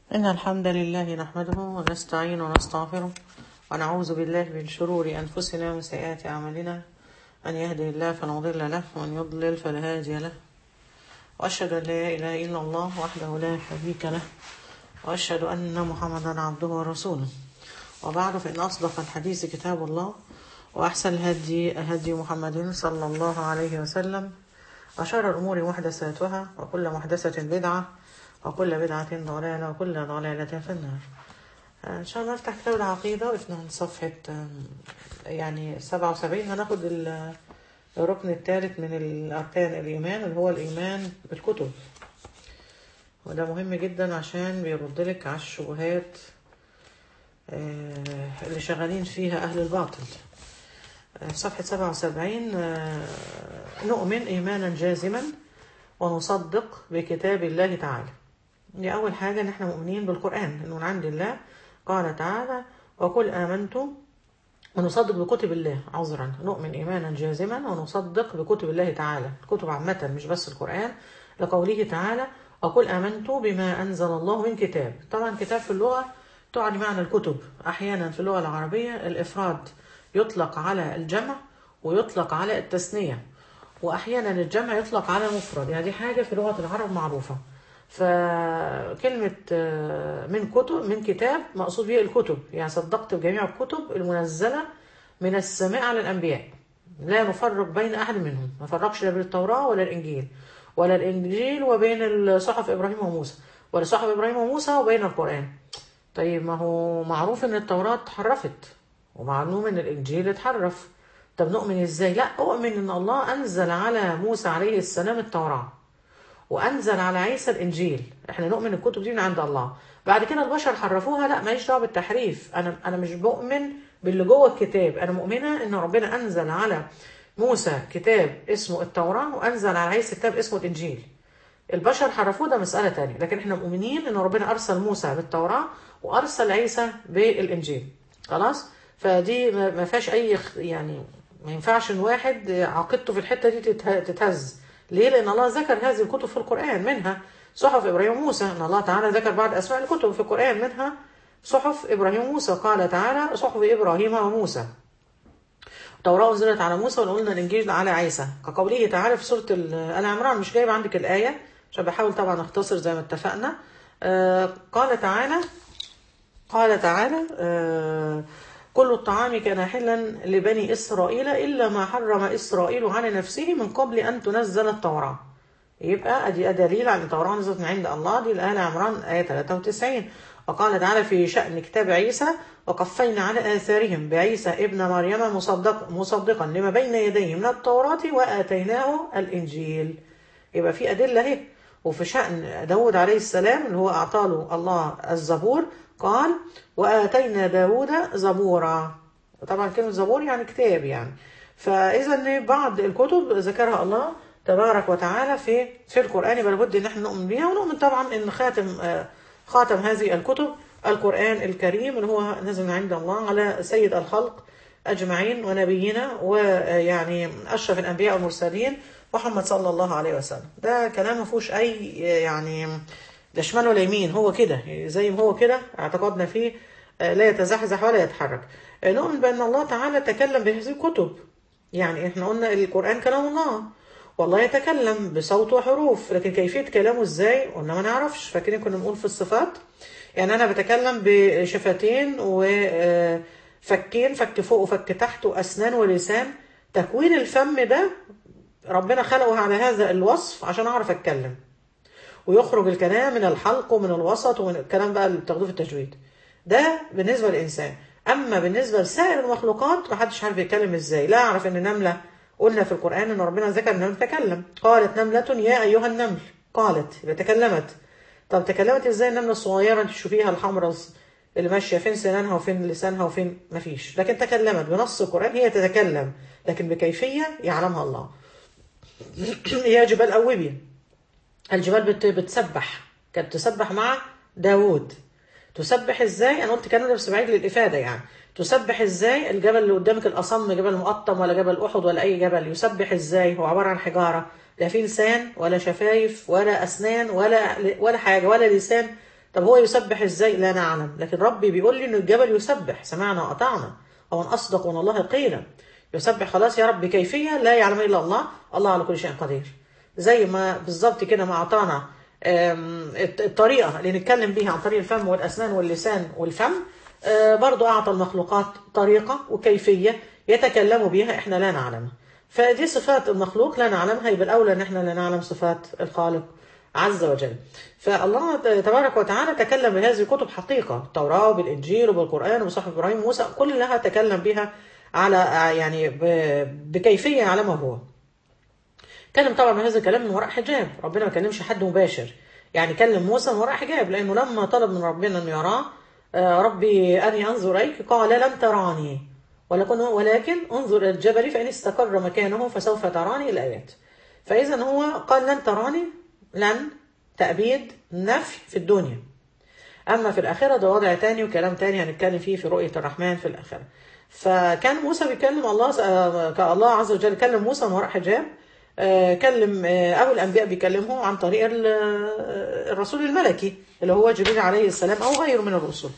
إن الحمد لله نحمده ونستعين ونستغفره ونعوذ بالله من شرور أنفسنا وسيئات أعمالنا من يهده الله فلا مضل له ومن يضلل فلا هادي له وأشهد أن لا إله إلا الله وحده لا شريك له وأشهد أن محمدا عبده ورسوله وبعد فإن أصدق الحديث كتاب الله وأحسن الهدي هدي محمد صلى الله عليه وسلم وشر الأمور محدثاتها وكل محدثة بدعة وكل بدعة ضلالة وكل ضلالة في النار إن شاء الله نفتح كتاب العقيدة وقفنا عند صفحة يعني سبعة وسبعين هناخد الركن الثالث من الأركان الإيمان اللي هو الإيمان بالكتب وده مهم جدا عشان بيرد لك على الشبهات اللي شغالين فيها أهل الباطل صفحة 77 نؤمن إيمانا جازما ونصدق بكتاب الله تعالى دي أول حاجة إن إحنا مؤمنين بالقرآن إنه من عند الله قال تعالى وقل آمنت ونصدق بكتب الله عذرا نؤمن إيمانا جازما ونصدق بكتب الله تعالى الكتب عامة مش بس القرآن لقوله تعالى وقل آمنت بما أنزل الله من كتاب طبعا كتاب في اللغة تعني معنى الكتب أحيانا في اللغة العربية الإفراد يطلق على الجمع ويطلق على التثنية وأحيانا الجمع يطلق على المفرد يعني دي حاجة في لغة العرب معروفة فكلمة من كتب من كتاب مقصود بها الكتب يعني صدقت بجميع الكتب المنزلة من السماء على الأنبياء لا نفرق بين أحد منهم ما فرقش لا بين التوراة ولا الإنجيل ولا الإنجيل وبين صحف إبراهيم وموسى ولا صحف إبراهيم وموسى وبين القرآن طيب ما هو معروف إن التوراة اتحرفت ومعلوم إن الإنجيل اتحرف طب نؤمن إزاي؟ لا أؤمن إن الله أنزل على موسى عليه السلام التوراة وأنزل على عيسى الإنجيل إحنا نؤمن الكتب دي من عند الله بعد كده البشر حرفوها لا ماليش دعوة بالتحريف أنا أنا مش بؤمن باللي جوه الكتاب أنا مؤمنة إن ربنا أنزل على موسى كتاب اسمه التوراة وأنزل على عيسى كتاب اسمه الإنجيل البشر حرفوه ده مسألة تانية لكن احنا مؤمنين ان ربنا أرسل موسى بالتوراة وأرسل عيسى بالإنجيل خلاص فدي ما فيهاش أي يعني ما ينفعش ان واحد عقيدته في الحتة دي تتهز ليه لأن الله ذكر هذه الكتب في القرآن منها صحف إبراهيم وموسى أن الله تعالى ذكر بعض أسماء الكتب في القرآن منها صحف إبراهيم وموسى قال تعالى صحف إبراهيم وموسى التوراة أنزلت على موسى وقلنا الإنجيل على عيسى كقوله تعالى في سورة آل عمران مش جايب عندك الآية عشان بحاول طبعا أختصر زي ما اتفقنا آه قال تعالى قال تعالى آه كل الطعام كان حلا لبني إسرائيل إلا ما حرم إسرائيل على نفسه من قبل أن تنزل التوراة يبقى أدي دليل عن التوراة نزلت من عند الله دي الآية عمران آية 93 وقال تعالى في شأن كتاب عيسى وقفينا على آثارهم بعيسى ابن مريم مصدق مصدقا لما بين يديه من التوراة وآتيناه الإنجيل يبقى في أدلة اهي وفي شأن داود عليه السلام اللي هو أعطاله الله الزبور قال وآتينا داود زبورا طبعا كلمة زبور يعني كتاب يعني فإذا بعض الكتب ذكرها الله تبارك وتعالى في في القرآن يبقى لابد إن احنا نؤمن بها ونؤمن طبعا إن خاتم خاتم هذه الكتب القرآن الكريم اللي هو نزل من عند الله على سيد الخلق أجمعين ونبينا ويعني أشرف الأنبياء والمرسلين محمد صلى الله عليه وسلم ده كلام ما فيهوش أي يعني لا شمال ولا يمين هو كده زي ما هو كده اعتقادنا فيه لا يتزحزح ولا يتحرك نؤمن بأن الله تعالى تكلم بهذه الكتب يعني احنا قلنا القرآن كلام الله والله يتكلم بصوت وحروف لكن كيفية كلامه ازاي قلنا ما نعرفش فاكرين كنا بنقول في الصفات يعني انا بتكلم بشفتين وفكين فك فوق وفك تحت واسنان ولسان تكوين الفم ده ربنا خلقه على هذا الوصف عشان اعرف اتكلم ويخرج الكلام من الحلق ومن الوسط ومن الكلام بقى اللي بتاخدوه في التجويد ده بالنسبة للإنسان أما بالنسبة لسائر المخلوقات محدش عارف يتكلم إزاي لا أعرف إن نملة قلنا في القرآن إن ربنا ذكر إنها تتكلم قالت نملة يا أيها النمل قالت يبقى تكلمت طب تكلمت إزاي النملة الصغيرة أنت تشوفيها الحمراء اللي ماشية فين سنانها وفين لسانها وفين مفيش لكن تكلمت بنص القرآن هي تتكلم لكن بكيفية يعلمها الله يا جبال أوبي الجبال بت بتسبح كانت تسبح مع داوود تسبح ازاي انا قلت كلام ده بس بعيد للافاده يعني تسبح ازاي الجبل اللي قدامك الاصم جبل مقطم ولا جبل احد ولا اي جبل يسبح ازاي هو عباره عن حجاره لا في لسان ولا شفايف ولا اسنان ولا ولا حاجه ولا لسان طب هو يسبح ازاي لا نعلم لكن ربي بيقول لي ان الجبل يسبح سمعنا وأطعنا ومن أصدق من الله قيلا يسبح خلاص يا رب كيفية لا يعلم إلا الله الله على كل شيء قدير زي ما بالظبط كده ما أعطانا آم، الط- الطريقة اللي نتكلم بيها عن طريق الفم والأسنان واللسان والفم آه، برضو أعطى المخلوقات طريقة وكيفية يتكلموا بها إحنا لا نعلمها فدي صفات المخلوق لا نعلمها يبقى الأولى إن إحنا لا نعلم صفات الخالق عز وجل فالله تبارك وتعالى تكلم بهذه الكتب حقيقة التوراة وبالإنجيل وبالقرآن وصحف إبراهيم وموسى كلها تكلم بها على يعني ب- بكيفية يعلمها هو كلم طبعا بهذا الكلام من وراء حجاب ربنا ما كلمش حد مباشر يعني كلم موسى من وراء حجاب لأنه لما طلب من ربنا أن يراه آه، ربي أني أنظر إليك قال لن تراني ولكن, ولكن انظر إلى الجبل فإن استقر مكانه فسوف تراني الآيات فإذا هو قال لن تراني لن تأبيد نفي في الدنيا أما في الآخرة ده وضع تاني وكلام تاني هنتكلم فيه في رؤية الرحمن في الآخرة فكان موسى بيكلم الله آه، كالله عز وجل كلم موسى من وراء حجاب آه، كلم آه، أو الأنبياء بيكلمه عن طريق ال- آه، الرسول الملكي اللي هو جبريل عليه السلام أو غيره من الرسل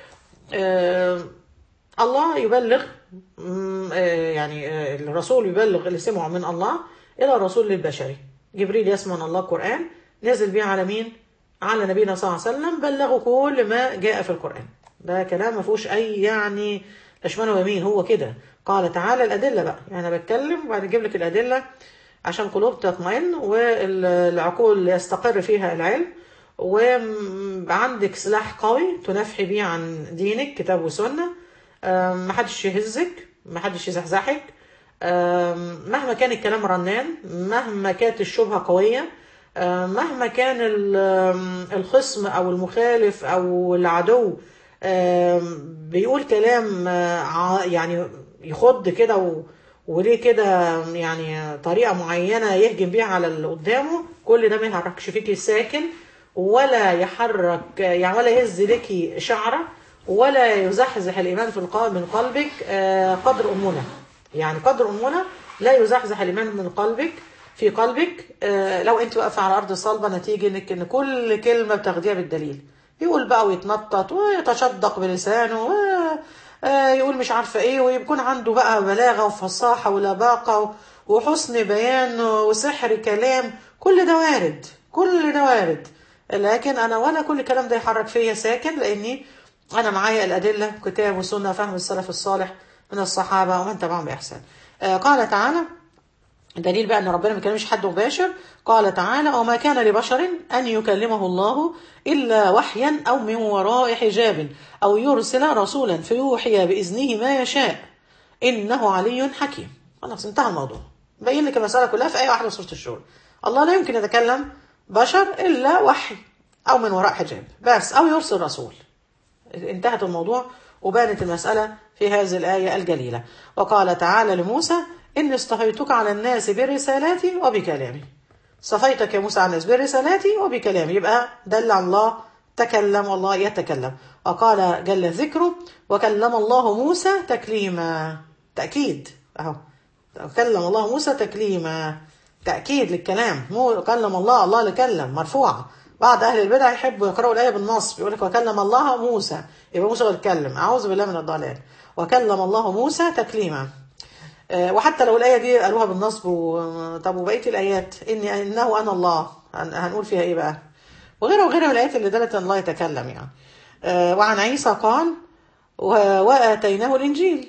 آه، الله يبلغ مم، آه، يعني آه، الرسول يبلغ اللي سمعه من الله إلى الرسول البشري جبريل يسمع من الله القرآن نزل بيه على مين؟ على نبينا صلى الله عليه وسلم بلغوا كل ما جاء في القرآن ده كلام ما فيهوش أي يعني لا شمال ويمين هو كده قال تعالى الأدلة بقى يعني أنا بتكلم وبعد أجيب لك الأدلة عشان القلوب تطمئن والعقول يستقر فيها العلم وعندك سلاح قوي تنافحي بيه عن دينك كتاب وسنة أم، محدش يهزك محدش يزحزحك أم، مهما كان الكلام رنان مهما كانت الشبهة قوية أم، مهما كان ال- أم، الخصم أو المخالف أو العدو أم، بيقول كلام آه، ع- يعني يخض كده و- وليه كده يعني طريقة معينة يهجم بيها على اللي قدامه كل ده ما يحركش فيكي ساكن ولا يحرك يعني ولا يهز لك شعرة ولا يزحزح الإيمان في القلب من قلبك آه، قدر أمنا يعني قدر أمنا لا يزحزح الإيمان من قلبك في قلبك آه، لو أنت واقفة على أرض صلبة نتيجة إنك إن كل كلمة بتاخديها بالدليل يقول بقى ويتنطط ويتشدق بلسانه و آه، يقول مش عارفة ايه ويكون عنده بقى بلاغة وفصاحة ولباقة وحسن بيان وسحر كلام كل ده وارد كل ده وارد لكن انا ولا كل الكلام ده يحرك فيا ساكن لاني انا معايا الادله كتاب وسنه فهم السلف الصالح من الصحابه ومن تبعهم باحسان آه، قال تعالى دليل بقى ان ربنا ما كلمش حد مباشر قال تعالى وما كان لبشر ان يكلمه الله الا وحيا او من وراء حجاب او يرسل رسولا فيوحي باذنه ما يشاء انه علي حكيم خلاص انتهى الموضوع بين لك المساله كلها في اي واحده من سوره الشورى الله لا يمكن يتكلم بشر الا وحي او من وراء حجاب بس او يرسل رسول انتهت الموضوع وبانت المسألة في هذه الآية الجليلة وقال تعالى لموسى إني اصطفيتك على الناس برسالاتي وبكلامي صفيتك يا موسى على الناس برسالاتي وبكلامي يبقى دل على الله تكلم والله يتكلم وقال جل ذكره وكلم الله موسى تكليما تأكيد أهو كلم الله موسى تكليما تأكيد للكلام مو كلم الله الله اللي كلم مرفوعة بعض أهل البدع يحبوا يقرأوا الآية بالنصب يقول لك وكلم الله موسى يبقى موسى هو اللي اتكلم أعوذ بالله من الضلال وكلم الله موسى تكليما آه، وحتى لو الآية دي قالوها بالنصب و... طب وبقية الآيات إني إنه أنا الله هن- هنقول فيها إيه بقى وغيرها وغيرها من الآيات اللي دلت أن الله يتكلم يعني آه، وعن عيسى قال و- وآتيناه الإنجيل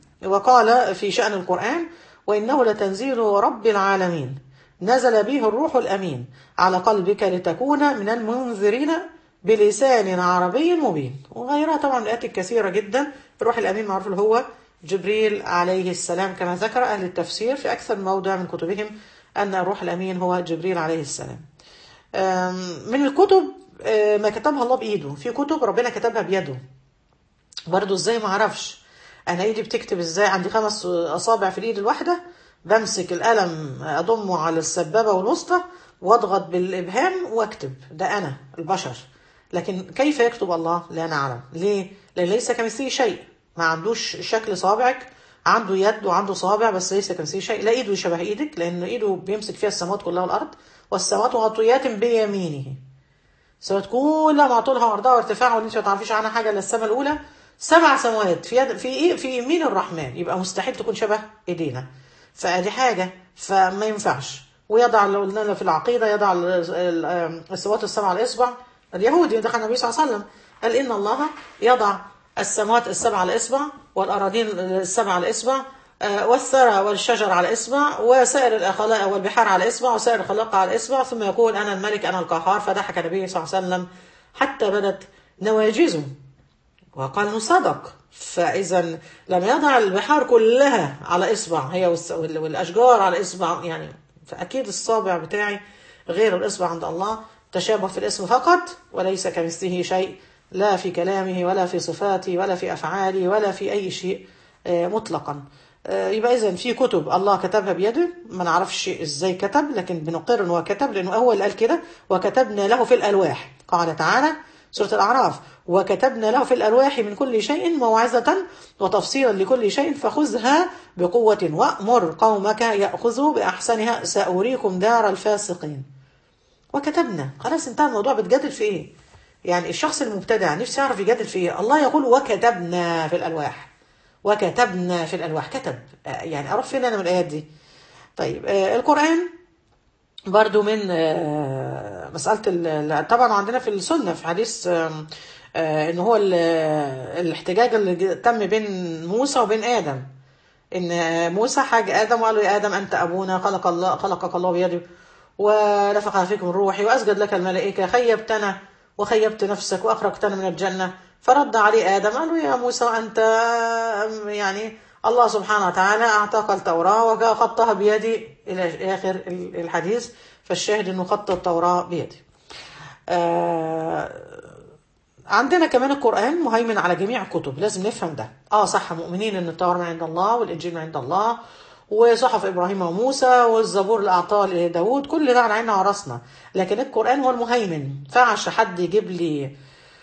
وقال في شأن القرآن وإنه لتنزيل رب العالمين نزل به الروح الأمين على قلبك لتكون من المنذرين بلسان عربي مبين وغيرها طبعا من الآيات الكثيرة جدا الروح الأمين معروف اللي هو جبريل عليه السلام كما ذكر أهل التفسير في أكثر موضع من كتبهم أن الروح الأمين هو جبريل عليه السلام أم، من الكتب أه، ما كتبها الله بإيده في كتب ربنا كتبها بيده برضو ازاي ما اعرفش انا ايدي بتكتب ازاي عندي خمس اصابع في الايد الواحده بمسك القلم اضمه على السبابه والوسطى واضغط بالابهام واكتب ده انا البشر لكن كيف يكتب الله لا نعلم ليه لان ليس كمثله شيء ما عندوش شكل صابعك عنده يد وعنده صابع بس ليس كمثله شيء لا ايده شبه ايدك لان ايده بيمسك فيها السماوات كلها والارض والسماوات مغطيات بيمينه السماوات كلها مع طولها وعرضها وارتفاعها واللي انت ما تعرفيش عنها حاجه الا السماء الاولى سبع سماوات في يد في ايه في يمين الرحمن يبقى مستحيل تكون شبه ايدينا فادي حاجه فما ينفعش ويضع لو قلنا في العقيده يضع ال- ال- السماوات السبع على الاصبع اليهودي دخل النبي صلى الله عليه وسلم قال ان الله يضع السماوات السبع على الاصبع والاراضين السبع على الاصبع آه، والثرى والشجر على اصبع وسائر الاخلاق والبحار على اصبع وسائر الخلق على اصبع ثم يقول انا الملك انا القهار فضحك النبي صلى الله عليه وسلم حتى بدت نواجذه وقال انه صدق فاذا لما يضع البحار كلها على اصبع هي والس- وال- والاشجار على اصبع يعني فاكيد الصابع بتاعي غير الاصبع عند الله تشابه في الاسم فقط وليس كمثله شيء لا في كلامه ولا في صفاته ولا في افعاله ولا في اي شيء آه، مطلقا آه، يبقى اذا في كتب الله كتبها بيده ما نعرفش ازاي كتب لكن بنقر ان هو كتب لانه هو اللي قال كده وكتبنا له في الالواح قال تعالى سورة الأعراف وكتبنا له في الألواح من كل شيء موعظة وتفصيلا لكل شيء فخذها بقوة وأمر قومك يأخذوا بأحسنها سأريكم دار الفاسقين وكتبنا خلاص انتهى الموضوع بتجادل في ايه يعني الشخص المبتدع نفسه يعرف يجادل في ايه الله يقول وكتبنا في الألواح وكتبنا في الألواح كتب آه، يعني أروح فين أنا من الآيات دي طيب آه، القرآن برضو من آه، مسألة ال- طبعا عندنا في السنة في حديث آم، آه، ان هو ال- الاحتجاج اللي ج- تم بين موسى وبين آدم ان آه، موسى حاج آدم وقال له يا آدم أنت أبونا خلق الله خلقك الله بيده ونفخ فيك من روحي وأسجد لك الملائكة خيبتنا وخيبت نفسك وأخرجتنا من الجنة فرد عليه آدم قال له يا موسى أنت آم، يعني الله سبحانه وتعالى أعطاك التوراة وخطها بيدي إلى آخر ال- الحديث فالشاهد أنه خط التوراة بيدي آه، عندنا كمان القرآن مهيمن على جميع الكتب لازم نفهم ده اه صح مؤمنين ان التوراة من عند الله والإنجيل من عند الله وصحف إبراهيم وموسى والزبور اللي أعطاه لداود كل ده على عيننا وراسنا لكن القرآن هو المهيمن فعش حد يجيب لي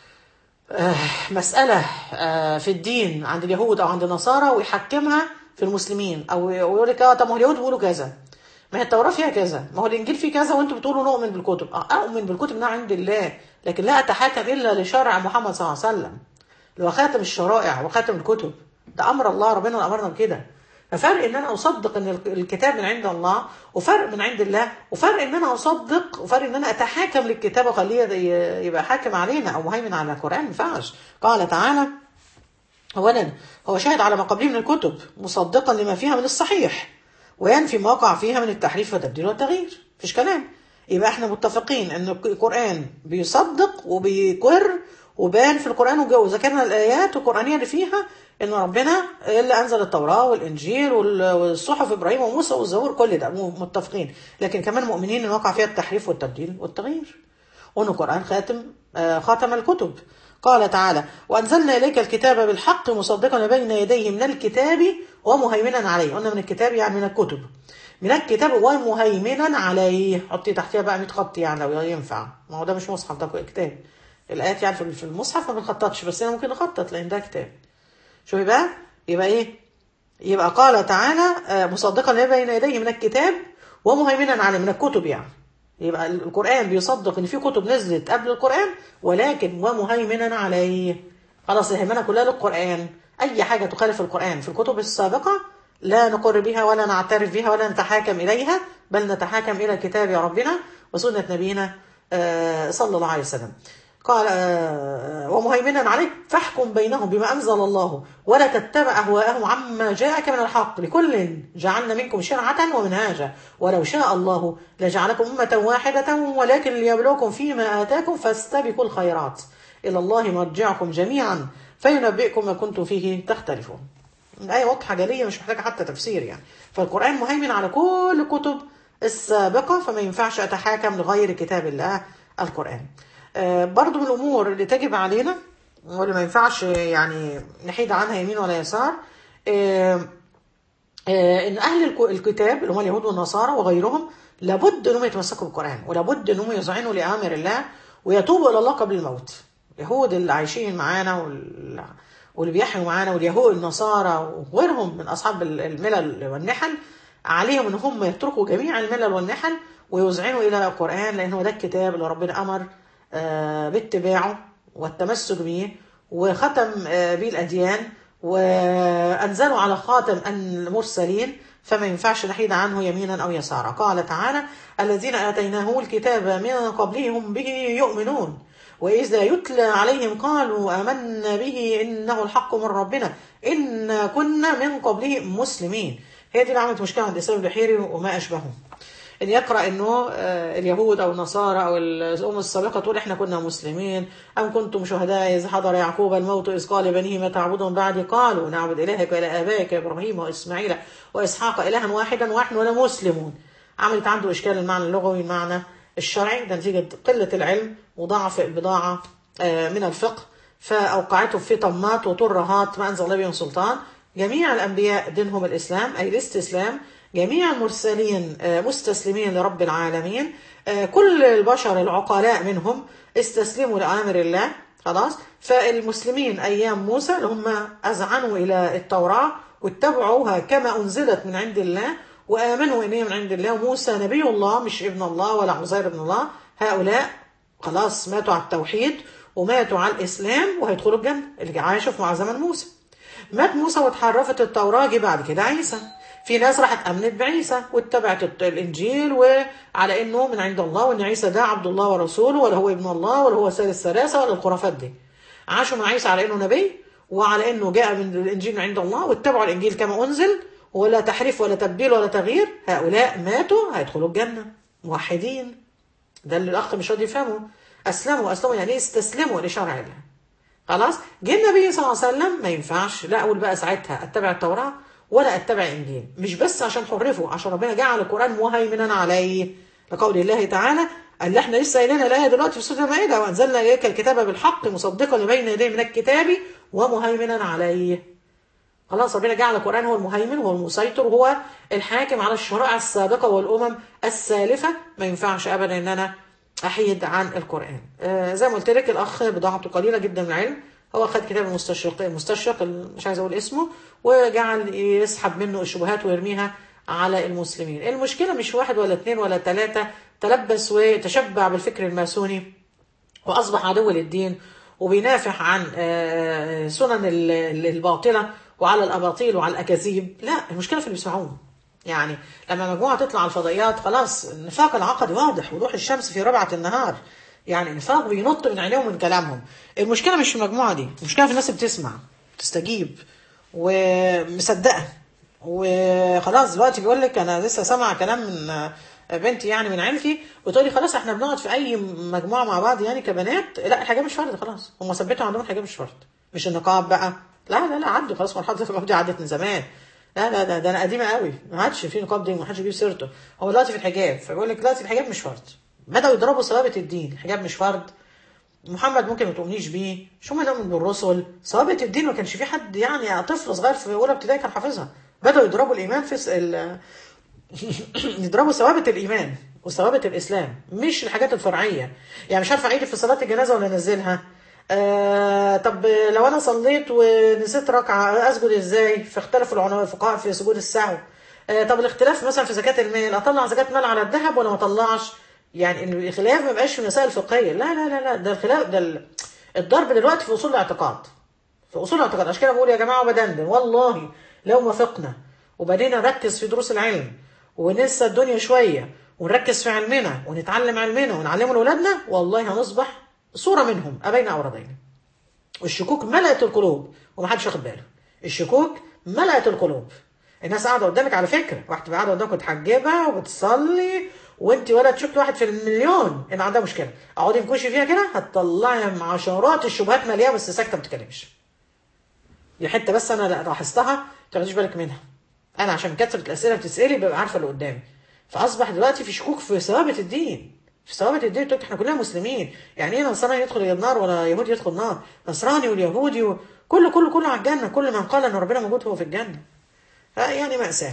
آه، مسألة آه، في الدين عند اليهود أو عند النصارى ويحكمها في المسلمين أو ويقول لك اه طب ما هو اليهود بيقولوا كذا ما هي التوراة فيها كذا ما هو الإنجيل فيه كذا وأنتوا بتقولوا نؤمن بالكتب اه أؤمن بالكتب من عند الله لكن لا أتحاكم إلا لشرع محمد صلى الله عليه وسلم اللي هو خاتم الشرائع وخاتم الكتب ده أمر الله ربنا اللي أمرنا بكده ففرق ان انا اصدق ان الكتاب من عند الله وفرق من عند الله وفرق ان انا اصدق وفرق ان انا اتحاكم للكتاب واخليه يبقى حاكم علينا او مهيمن على القران ما ينفعش قال تعالى اولا هو شاهد على ما قبله من الكتب مصدقا لما فيها من الصحيح وينفي ما وقع فيها من التحريف والتبديل والتغيير مفيش كلام يبقى احنا متفقين ان القران بيصدق وبيقر وبان في القران وجو ذكرنا الايات القرانيه اللي فيها ان ربنا اللي انزل التوراه والانجيل وال- والصحف ابراهيم وموسى والزبور كل ده متفقين لكن كمان مؤمنين ان وقع فيها التحريف والتبديل والتغيير وان القران خاتم آه، خاتم الكتب قال تعالى وانزلنا اليك الكتاب بالحق مصدقا لما بين يديه من الكتاب ومهيمنا عليه قلنا من الكتاب يعني من الكتب من الكتاب ومهيمنا عليه حطي تحتها بقى 100 خط يعني لو ينفع ما هو ده مش مصحف ده كتاب الايات يعني في في المصحف ما بنخططش بس انا ممكن اخطط لان ده كتاب شوفي بقى يبقى ايه يبقى قال تعالى آه، مصدقا لما بين يديه من الكتاب ومهيمنا عليه من الكتب يعني يبقى القرآن بيصدق ان في كتب نزلت قبل القرآن ولكن ومهيمنا عليه خلاص الهيمنة كلها للقرآن اي حاجة تخالف القرآن في الكتب السابقة لا نقر بها ولا نعترف بها ولا نتحاكم اليها بل نتحاكم الى كتاب ربنا وسنة نبينا آه، صلى الله عليه وسلم قال آه، ومهيمنا عليك فاحكم بينهم بما أنزل الله ولا تتبع أهواءهم عما جاءك من الحق لكل جعلنا منكم شرعة ومنهاجا ولو شاء الله لجعلكم أمة واحدة ولكن ليبلوكم فيما آتاكم فاستبقوا الخيرات إلى الله مرجعكم جميعا فينبئكم ما كنتم فيه تختلفون الآية واضحة جلية مش محتاجة حتى تفسير يعني فالقرآن مهيمن على كل الكتب السابقة فما ينفعش أتحاكم لغير كتاب الله القرآن آه، برضو من الأمور اللي تجب علينا واللي ما ينفعش يعني نحيد عنها يمين ولا يسار آه، آه، ان اهل الك- الكتاب اللي هم اليهود والنصارى وغيرهم لابد انهم يتمسكوا بالقران ولابد انهم يذعنوا لاوامر الله ويتوبوا الى الله قبل الموت اليهود اللي عايشين معانا وال- واللي بيحيوا معانا واليهود النصارى وغيرهم من اصحاب ال- الملل والنحل عليهم ان هم يتركوا جميع الملل والنحل ويذعنوا الى القران لان هو ده الكتاب اللي ربنا امر آه، باتباعه والتمسك به وختم آه، به الأديان وأنزلوا على خاتم المرسلين فما ينفعش نحيد عنه يمينا أو يسارا قال تعالى الذين آتيناه الكتاب من قبلهم به يؤمنون وإذا يتلى عليهم قالوا آمنا به إنه الحق من ربنا إنا كنا من قبله مسلمين هي دي اللي عملت مشكلة عند إسلام البحيري وما أشبهه ان يقرا انه آه، اليهود او النصارى او الامم السابقه تقول احنا كنا مسلمين ام كنتم شهداء اذ حضر يعقوب الموت اذ قال لبنيه ما تعبدون بعدي قالوا نعبد الهك والى ابائك ابراهيم واسماعيل واسحاق الها واحدا ونحن لمسلمون عملت عنده اشكال المعنى اللغوي المعنى الشرعي ده نتيجه قله العلم وضعف البضاعه آه، من الفقه فاوقعته في طمات وترهات ما انزل الله بهم سلطان جميع الانبياء دينهم الاسلام اي الاستسلام جميع المرسلين آه، مستسلمين لرب العالمين آه، كل البشر العقلاء منهم استسلموا لأمر الله خلاص فالمسلمين أيام موسى اللي هم أذعنوا إلى التوراة واتبعوها كما أنزلت من عند الله وآمنوا إن هي من عند الله وموسى نبي الله مش ابن الله ولا عزير ابن الله هؤلاء خلاص ماتوا على التوحيد وماتوا على الإسلام وهيدخلوا الجنة اللي عاشوا في مع زمن موسى مات موسى واتحرفت التوراة جه بعد كده عيسى في ناس راحت امنت بعيسى واتبعت الت- الانجيل وعلى انه من عند الله وان عيسى ده عبد الله ورسوله ولا هو ابن الله ولا هو ثالث ثلاثه ولا الخرافات دي عاشوا مع عيسى على انه نبي وعلى انه جاء من الانجيل من عند الله واتبعوا الانجيل كما انزل ولا تحريف ولا تبديل ولا تغيير هؤلاء ماتوا هيدخلوا الجنه موحدين ده اللي الاخ مش راضي يفهمه اسلموا اسلموا يعني ايه استسلموا لشرع الله خلاص جه النبي صلى الله عليه وسلم ما ينفعش لا اقول بقى ساعتها اتبع التوراه ولا اتبع انجيل مش بس عشان حرفه عشان ربنا جعل القران مهيمنا عليه لقول الله تعالى اللي احنا لسه قايلينها الايه دلوقتي في سوره المائده وانزلنا اليك الكتاب بالحق مصدقا لبين يديه من الكتاب ومهيمنا عليه خلاص ربنا جعل القرآن هو المهيمن هو المسيطر هو الحاكم على الشرائع السابقة والأمم السالفة ما ينفعش أبدا إن أنا أحيد عن القرآن آه زي ما قلت لك الأخ بضاعته قليلة جدا من العلم هو خد كتاب المستشرق المستشرق ال- مش عايز أقول اسمه وجعل يسحب منه الشبهات ويرميها على المسلمين المشكلة مش واحد ولا اثنين ولا ثلاثة تلبس وتشبع بالفكر الماسوني واصبح عدو للدين وبينافح عن آه، سنن ال- ال- الباطله وعلى الاباطيل وعلى الاكاذيب لا المشكله في اللي بيسمعوه يعني لما مجموعه تطلع على الفضائيات خلاص النفاق العقدي واضح وضوح الشمس في ربعه النهار يعني النفاق بينط من عينيهم ومن كلامهم المشكله مش في المجموعه دي المشكله في الناس اللي بتسمع بتستجيب ومصدقه وخلاص دلوقتي بيقول لك انا لسه سامع كلام من آه، بنتي يعني من عيلتي وتقول لي خلاص احنا بنقعد في اي مجموعه مع بعض يعني كبنات لا الحجاب مش فرض خلاص هم ثبتوا عندهم الحجاب مش فرض مش النقاب بقى لا لا لا عدوا خلاص مرحله النقاب دي عدت من زمان لا لا ده, ده انا قديمه قوي ما عادش في نقاب دي ما حدش بيجيب سيرته هو دلوقتي في الحجاب فبيقول لك دلوقتي الحجاب مش فرض بداوا يضربوا ثوابت الدين الحجاب مش فرض محمد ممكن ما تؤمنيش بيه مش هم نؤمن بالرسل ثوابت الدين ما كانش في حد يعني طفل صغير في اولى ابتدائي كان حافظها بداوا يضربوا الايمان في س- ال- يضربوا ثوابت الايمان وثوابت الاسلام مش الحاجات الفرعيه يعني مش عارفه اعيد في صلاه الجنازه ولا انزلها آه طب لو انا صليت ونسيت ركعه اسجد ازاي فاختلفوا العلماء الفقهاء في سجود السهو آه طب الاختلاف مثلا في زكاه المال اطلع زكاه مال على الذهب ولا ما اطلعش يعني ان الخلاف ما يبقاش في المسائل الفقهيه لا لا لا لا ده الخلاف ده ال- الضرب دلوقتي في اصول الاعتقاد في اصول الاعتقاد عشان كده بقول يا جماعه وبدندن والله لو وافقنا وبدينا نركز في دروس العلم وننسى الدنيا شويه ونركز في علمنا ونتعلم علمنا ونعلمه لاولادنا والله هنصبح صوره منهم ابين او رضينا والشكوك ملأت القلوب ومحدش واخد باله الشكوك ملأت القلوب الناس قاعده قدامك على فكره واحده تبقى قاعده قدامك متحجبه وبتصلي وانت ولا تشوف واحد في المليون ان عندها مشكله اقعدي انكشي فيها كده هتطلعي عشرات الشبهات مليانه بس ساكته ما بتتكلمش دي حته بس انا لاحظتها ما تاخديش بالك منها انا عشان كثره الاسئله بتسالي ببقى عارفه اللي قدامي فاصبح دلوقتي في شكوك في ثوابت الدين في ثوابت الدين تقول احنا كلنا مسلمين يعني ايه نصراني يدخل النار ولا يهودي يدخل النار نصراني واليهودي و... كله كله كله على الجنه كل من قال ان ربنا موجود هو في الجنه فيعني مأساة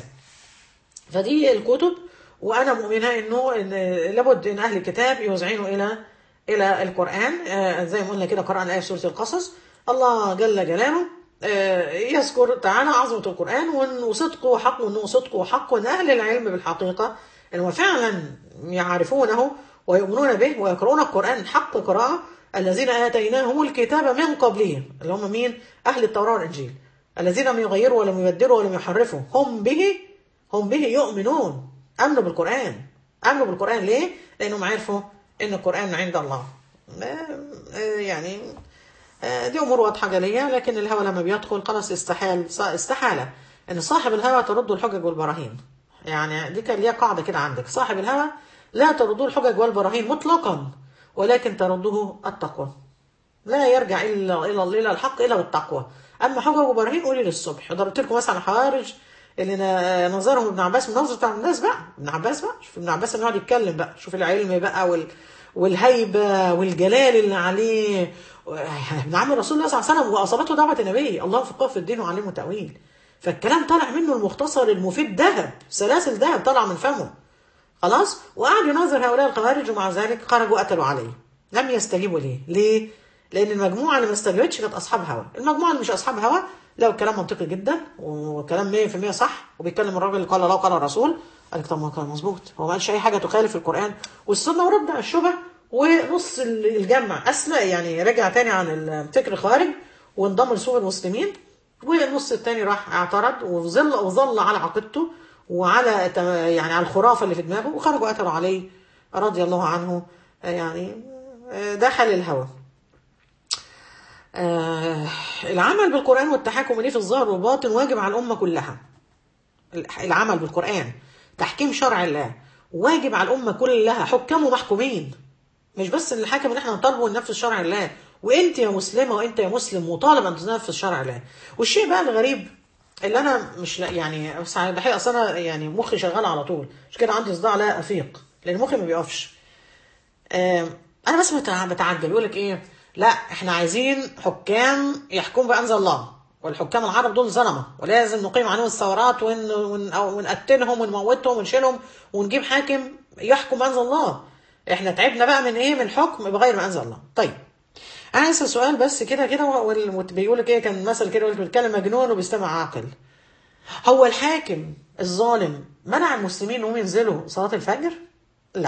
فدي الكتب وانا مؤمنه انه إن لابد ان اهل الكتاب يوزعينوا الى الى القران آه، زي ما قلنا كده قرانا الايه في سوره القصص الله جل جلاله آه، يذكر تعالى عظمه القران وإن- وصدقه وحق وانه صدقه وحق وان اهل العلم بالحقيقه ان هو فعلا يعرفونه ويؤمنون به ويقرؤون القرآن حق قراءة الذين آتيناهم الكتاب من قبله اللي هم مين؟ أهل التوراة والإنجيل الذين لم يغيروا ولم يبدلوا ولم يحرفوا هم به هم به يؤمنون امنوا بالقران امنوا بالقران ليه لانهم عرفوا ان القران عند الله يعني دي امور واضحه جليه لكن الهوى لما بيدخل خلاص استحال استحاله ان صاحب الهوى ترد الحجج والبراهين يعني دي كان ليها قاعده كده عندك صاحب الهوى لا ترده الحجج والبراهين مطلقا ولكن ترده التقوى لا يرجع الا الى الى الحق الا بالتقوى اما حجج وبراهين قولي للصبح ضربت لكم مثلا حوارج اللي نظرهم ابن عباس من نظره بتاع الناس بقى ابن عباس بقى شوف ابن عباس يقعد يتكلم بقى شوف العلم بقى وال والهيبه والجلال اللي عليه ابن عم رسول الله صلى الله عليه وسلم واصابته دعوه النبي الله فقه في الدين وعلمه تاويل فالكلام طالع منه المختصر المفيد ذهب سلاسل ذهب طلع من فمه خلاص وقعد يناظر هؤلاء الخوارج ومع ذلك خرجوا قتلوا عليه لم يستجيبوا ليه ليه لان المجموعه اللي ما استجابتش كانت اصحاب هوى المجموعه اللي مش اصحاب هوى لو الكلام منطقي جدا وكلام 100% صح وبيتكلم الراجل اللي قال الله وقال الرسول قال لك طب ما كان مظبوط هو ما قالش اي حاجه تخالف القران والسنه ورد على الشبه ونص الجمع اسمع يعني رجع تاني عن الفكر الخارج وانضم لصوف المسلمين والنص التاني راح اعترض وظل وظل على عقيدته وعلى يعني على الخرافه اللي في دماغه وخرجوا قتلوا عليه رضي الله عنه يعني دخل الهوى آه العمل بالقرآن والتحكم إليه في الظاهر والباطن واجب على الأمة كلها العمل بالقرآن تحكيم شرع الله واجب على الأمة كلها حكام ومحكومين مش بس اللي الحاكم اللي احنا نطالبه ننفذ شرع الله وانت يا مسلمة وانت يا مسلم مطالب ان تنفذ شرع الله والشيء بقى الغريب اللي انا مش يعني بس الحقيقه اصل انا يعني مخي شغال على طول مش كده عندي صداع لا افيق لان مخي ما بيقفش آه انا بس بتعجب يقول لك ايه لا احنا عايزين حكام يحكموا بانزل الله والحكام العرب دول ظلمه ولازم نقيم عليهم الثورات ون... ون... ونقتلهم ونموتهم ونشيلهم ونجيب حاكم يحكم بانزل الله احنا تعبنا بقى من ايه من حكم بغير ما انزل الله طيب انا اسال سؤال بس كده كده وبيقول لك ايه كان مثل كده يقول بيتكلم مجنون وبيستمع عاقل هو الحاكم الظالم منع المسلمين انهم ينزلوا صلاه الفجر لا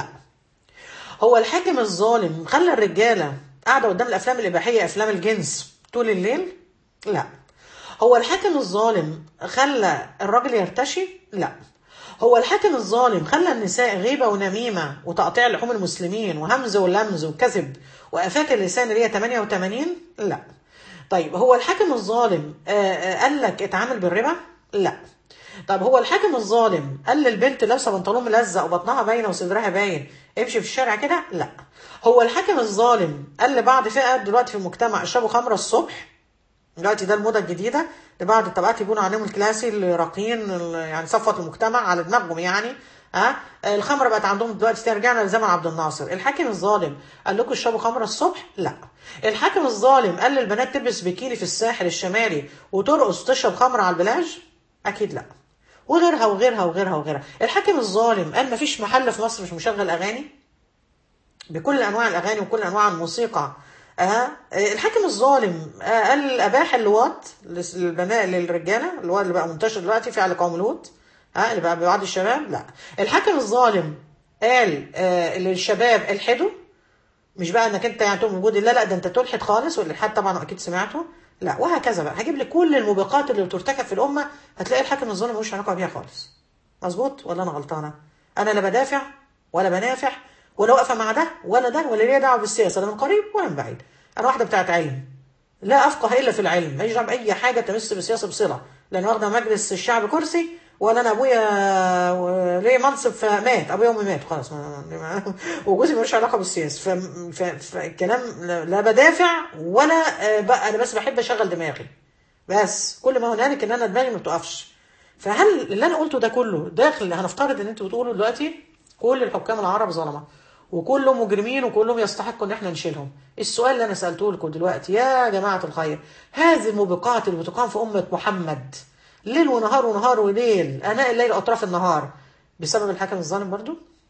هو الحاكم الظالم خلى الرجاله قاعده قدام الافلام الاباحيه افلام الجنس طول الليل لا هو الحاكم الظالم خلى الراجل يرتشي لا هو الحاكم الظالم خلى النساء غيبة ونميمة وتقطيع لحوم المسلمين وهمز ولمز وكذب وآفات اللسان اللي هي 88 لا طيب هو الحاكم الظالم قال لك اتعامل بالربا لا طب هو الحاكم الظالم قال للبنت لابسه بنطلون ملزق وبطنها باينه وصدرها باين امشي في الشارع كده لا هو الحاكم الظالم قال لبعض فئه دلوقتي في المجتمع اشربوا خمره الصبح دلوقتي ده الموضه الجديده لبعض الطبقات يبونوا عليهم الكلاسي الراقيين يعني صفوه المجتمع على دماغهم يعني ها أه؟ الخمره بقت عندهم دلوقتي رجعنا لزمن عبد الناصر الحاكم الظالم قال لكم اشربوا خمره الصبح لا الحاكم الظالم قال للبنات تلبس بيكيني في الساحل الشمالي وترقص وتشرب خمره على البلاج اكيد لا وغيرها وغيرها وغيرها وغيرها الحاكم الظالم قال مفيش محل في مصر مش مشغل اغاني بكل انواع الاغاني وكل انواع الموسيقى أه. الحاكم الظالم أه. قال اباح اللواط للبنات للرجاله اللي هو اللي بقى منتشر دلوقتي فعل قوم لوط ها أه. اللي بقى ببعض الشباب لا الحاكم الظالم قال آه للشباب الحدوا مش بقى انك انت يعني تقوم موجود لا لا ده انت تلحد خالص والالحاد طبعا اكيد سمعته لا وهكذا بقى هجيب لك كل الموبقات اللي بترتكب في الامه هتلاقي الحاكم الظالم ملوش علاقه بيها خالص مظبوط ولا انا غلطانه انا لا بدافع ولا بنافع ولا واقفه مع ده ولا ده ولا ليا دعوه بالسياسه لا من قريب ولا من بعيد انا واحده بتاعت علم لا افقه الا في العلم ماليش دعوه باي حاجه تمس بالسياسه بصله لان واخده مجلس الشعب كرسي ولا انا ابويا ليه منصب فمات ابويا وامي ماتوا خلاص وجوزي ملوش علاقه بالسياسه فالكلام لا بدافع ولا بقى انا بس بحب اشغل دماغي بس كل ما هنالك ان انا دماغي ما بتقفش فهل اللي انا قلته ده كله داخل هنفترض ان انتوا بتقولوا دلوقتي كل الحكام العرب ظلمه وكلهم مجرمين وكلهم يستحقوا ان احنا نشيلهم السؤال اللي انا سالته لكم دلوقتي يا جماعه الخير هذه الموبقات اللي بتقام في امه محمد ليل ونهار ونهار وليل اناء الليل اطراف النهار بسبب الحكم الظالم برضو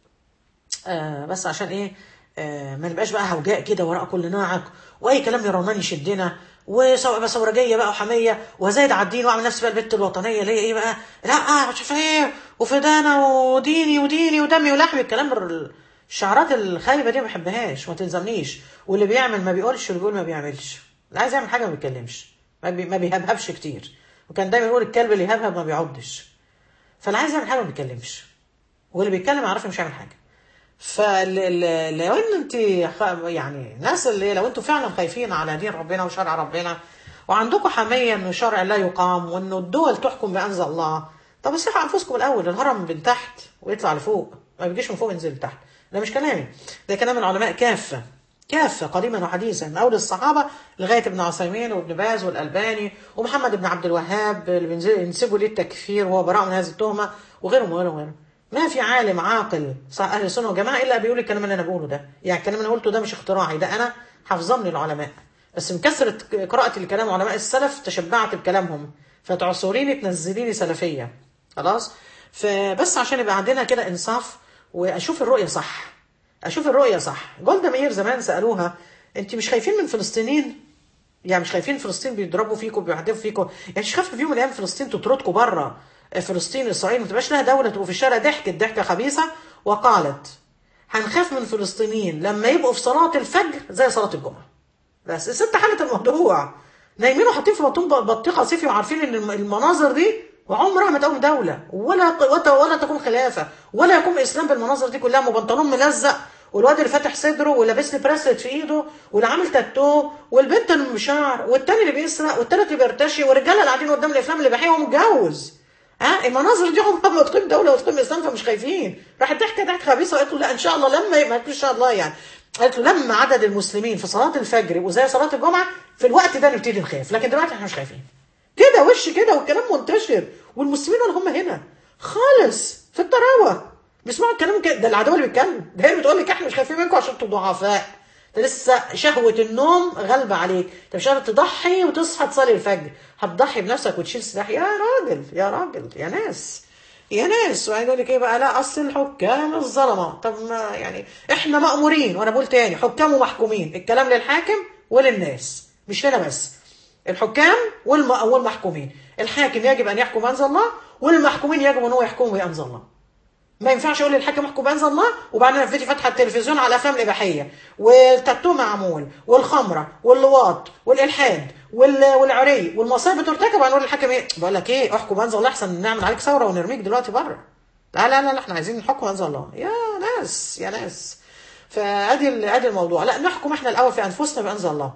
آه بس عشان ايه آه ما نبقاش بقى هوجاء كده وراء كل ناعق واي كلام يرونان يشدنا وثورجيه بقى وحميه وزايد على الدين واعمل نفسي بقى البت الوطنيه اللي هي ايه بقى لا مش عارفه ايه وفدانا وديني وديني ودمي ولحمي الكلام الشعارات الخايبه دي ما بحبهاش ما تلزمنيش واللي بيعمل ما بيقولش واللي بيقول ما بيعملش اللي عايز يعمل حاجه ما بيتكلمش ما, بي... ما بيهبهبش كتير وكان دايما يقول الكلب اللي يهبهب ما بيعضش فاللي عايز يعمل حاجه ما بيتكلمش واللي بيتكلم عارف مش هيعمل حاجه فلو ان انت خ- يعني ناس اللي لو انتوا فعلا خايفين على دين ربنا وشرع ربنا وعندكم حميه انه شرع لا يقام وانه الدول تحكم بانزل الله طب اصلحوا انفسكم الاول الهرم من تحت ويطلع لفوق ما بيجيش من فوق ينزل لتحت ده مش كلامي ده كلام العلماء كافه كافه قديما وحديثا من اول الصحابه لغايه ابن عثيمين وابن باز والالباني ومحمد بن عبد الوهاب اللي بينزل- ينسبوا ليه التكفير وهو براء من هذه التهمه وغيرهم وغيرهم وغيرهم ما في عالم عاقل صح اهل السنه والجماعه الا بيقول الكلام اللي انا بقوله ده يعني الكلام اللي انا قلته ده مش اختراعي ده انا حافظني العلماء بس من كثره قراءه الكلام علماء السلف تشبعت بكلامهم فتعصريني تنزليني سلفيه خلاص فبس عشان يبقى عندنا كده انصاف واشوف الرؤيه صح اشوف الرؤيه صح جولدا مير زمان سالوها انت مش خايفين من فلسطينيين يعني مش خايفين فلسطين بيضربوا فيكم بيحدفوا فيكم يعني مش خايف في يوم من الايام فلسطين تطردكم بره فلسطين اسرائيل ما تبقاش لها دوله تبقوا في الشارع ضحكت ضحكه خبيثه وقالت هنخاف من فلسطينيين لما يبقوا في صلاه الفجر زي صلاه الجمعه بس الست حلت الموضوع نايمين وحاطين في بطون بطيخه صيفي وعارفين ان الم- المناظر دي وعمرها ما تقوم دوله ولا ولا, ولا تكون خلافه ولا يقوم اسلام بالمناظر دي كلها وبنطلون ملزق والواد اللي فاتح صدره ولابس لي براسلت في ايده واللي عامل تاتو والبنت اللي مشعر والتاني اللي بيسرق والتالت اللي بيرتشي والرجاله اللي قاعدين قدام الافلام اللي بيحيوا متجوز ها المناظر دي عمرها ما تقيم دوله وتقيم اسلام فمش خايفين راحت تحكي ضحك خبيثه وقالت له لا ان شاء الله لما ما قالت له ان شاء الله يعني قالت له لما عدد المسلمين في صلاه الفجر يبقوا زي صلاه الجمعه في الوقت ده نبتدي نخاف لكن دلوقتي احنا مش خايفين كده وش كده والكلام منتشر والمسلمين ولا هم هنا خالص في الطراوه بيسمعوا الكلام كده ده العدو اللي بيتكلم ده هي اللي بتقول لك احنا مش خايفين منكم عشان انتوا ضعفاء ده لسه شهوة النوم غالبة عليك انت مش قادر تضحي وتصحى تصلي الفجر هتضحي بنفسك وتشيل سلاح يا راجل يا راجل يا ناس يا ناس وبعدين يقول لك ايه بقى لا اصل الحكام الظلمه طب ما يعني احنا مامورين وانا بقول تاني حكام ومحكومين الكلام للحاكم وللناس مش هنا بس الحكام والم... والمحكومين الحاكم يجب ان يحكم بانزل الله والمحكومين يجب ان هو يحكم بانزل الله ما ينفعش اقول للحاكم احكم بانزل الله وبعدين افرضي فاتحه التلفزيون على الافلام الاباحيه والتاتو معمول والخمره واللواط والالحاد وال... والعري والمصايب بترتكب وبعدين اقول للحاكم ايه بقول لك ايه احكم بانزل الله احسن نعمل عليك ثوره ونرميك دلوقتي بره لا لا لا, لا احنا عايزين نحكم بانزل الله يا ناس يا ناس فادي ال- ادي الموضوع لا نحكم احنا الاول في انفسنا بانزل الله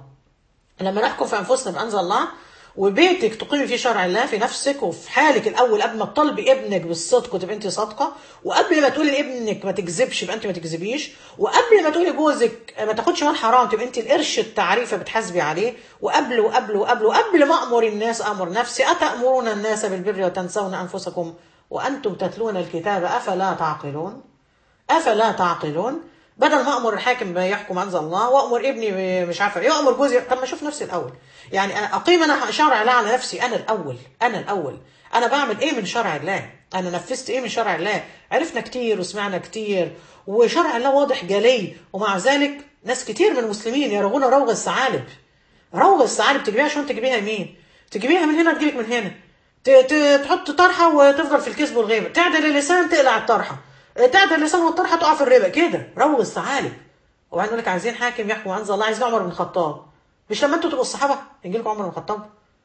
لما نحكم في انفسنا بانزل الله وبيتك تقيمي فيه شرع الله في نفسك وفي حالك الاول قبل ما تطالبي ابنك بالصدق وتبقى انت صادقه وقبل ما تقولي لابنك ما تكذبش يبقى انت ما تكذبيش وقبل ما تقولي جوزك ما تاخدش مال حرام تبقى انت القرش التعريفه بتحاسبي عليه وقبل وقبل وقبل وقبل ما امر الناس امر نفسي اتامرون الناس بالبر وتنسون انفسكم وانتم تتلون الكتاب افلا تعقلون افلا تعقلون بدل ما امر الحاكم بيحكم انزل الله وامر ابني ب- مش عارفه ايه امر جوزي طب ما اشوف نفسي الاول يعني أنا اقيم انا شرع الله على نفسي انا الاول انا الاول انا بعمل ايه من شرع الله انا نفذت ايه من شرع الله عرفنا كتير وسمعنا كتير وشرع الله واضح جلي ومع ذلك ناس كتير من المسلمين يرغون روغ الثعالب روغ الثعالب تجيبيها عشان تجيبيها يمين تجيبيها من هنا تجيبك من هنا ت- ت- تحط طرحه وتفضل في الكذب والغيبه تعدل اللسان تقلع الطرحه تعدل اللسان والطرحه تقع في الربا كده روغ الثعالب وبعدين يقول لك عايزين حاكم يحكم انزل الله عايزين عمر بن الخطاب مش لما انتوا تبقوا الصحابه يجي لكم عمر بن الخطاب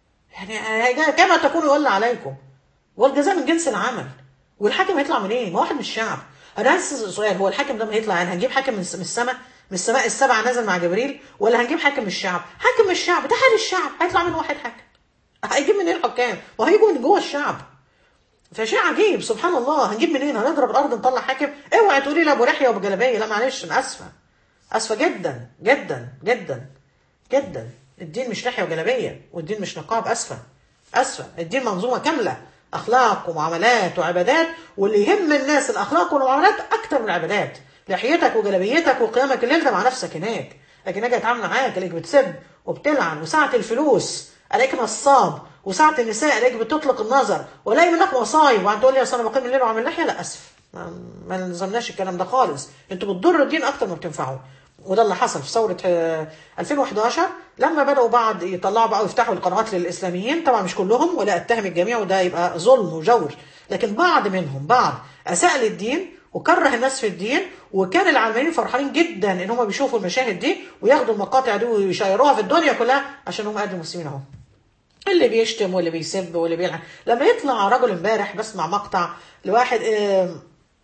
يعني كما تكونوا يولى عليكم والجزاء من جنس العمل والحاكم هيطلع منين؟ ما واحد من الشعب انا عايز أسأل سؤال هو الحاكم ده ما هيطلع يعني هنجيب حاكم من الس- من السماء من السماء السبعه نازل مع جبريل ولا هنجيب حاكم من الشعب؟ حاكم من الشعب ده حال الشعب هيطلع منه واحد حاكم هيجيب منين الحكام؟ وهيجوا من جوه الشعب فشيء عجيب سبحان الله هنجيب منين؟ هنضرب الارض نطلع حاكم اوعي تقولي لي ابو لحيه وابو جلابيه لا معلش انا اسفه اسفه جدا جدا جدا جدا الدين مش لحيه وجلابيه والدين مش نقاب اسفه اسفه الدين منظومه كامله اخلاق ومعاملات وعبادات واللي يهم الناس الاخلاق والمعاملات اكتر من العبادات لحيتك وجلابيتك وقيامك الليل ده مع نفسك هناك لكن اجي اتعامل معاك الاقيك بتسب وبتلعن وساعه الفلوس الاقيك نصاب وساعه النساء الاقيك بتطلق النظر والاقي منك مصايب وبعدين تقول لي اصل انا بقيم الليل وعامل لحيه لا اسف ما ما نلزمناش الكلام ده خالص انتوا بتضروا الدين اكتر ما بتنفعوا وده اللي حصل في ثوره آه، 2011 لما بداوا بعض يطلعوا بقى ويفتحوا القنوات للاسلاميين طبعا مش كلهم ولا اتهم الجميع وده يبقى ظلم وجور لكن بعض منهم بعض اساء للدين وكره الناس في الدين وكان العلمانيين فرحانين جدا ان هم بيشوفوا المشاهد دي وياخدوا المقاطع دي ويشيروها في الدنيا كلها عشان هم قد المسلمين اهو اللي بيشتم واللي بيسب واللي بيلعن لما يطلع رجل امبارح بسمع مقطع لواحد آه،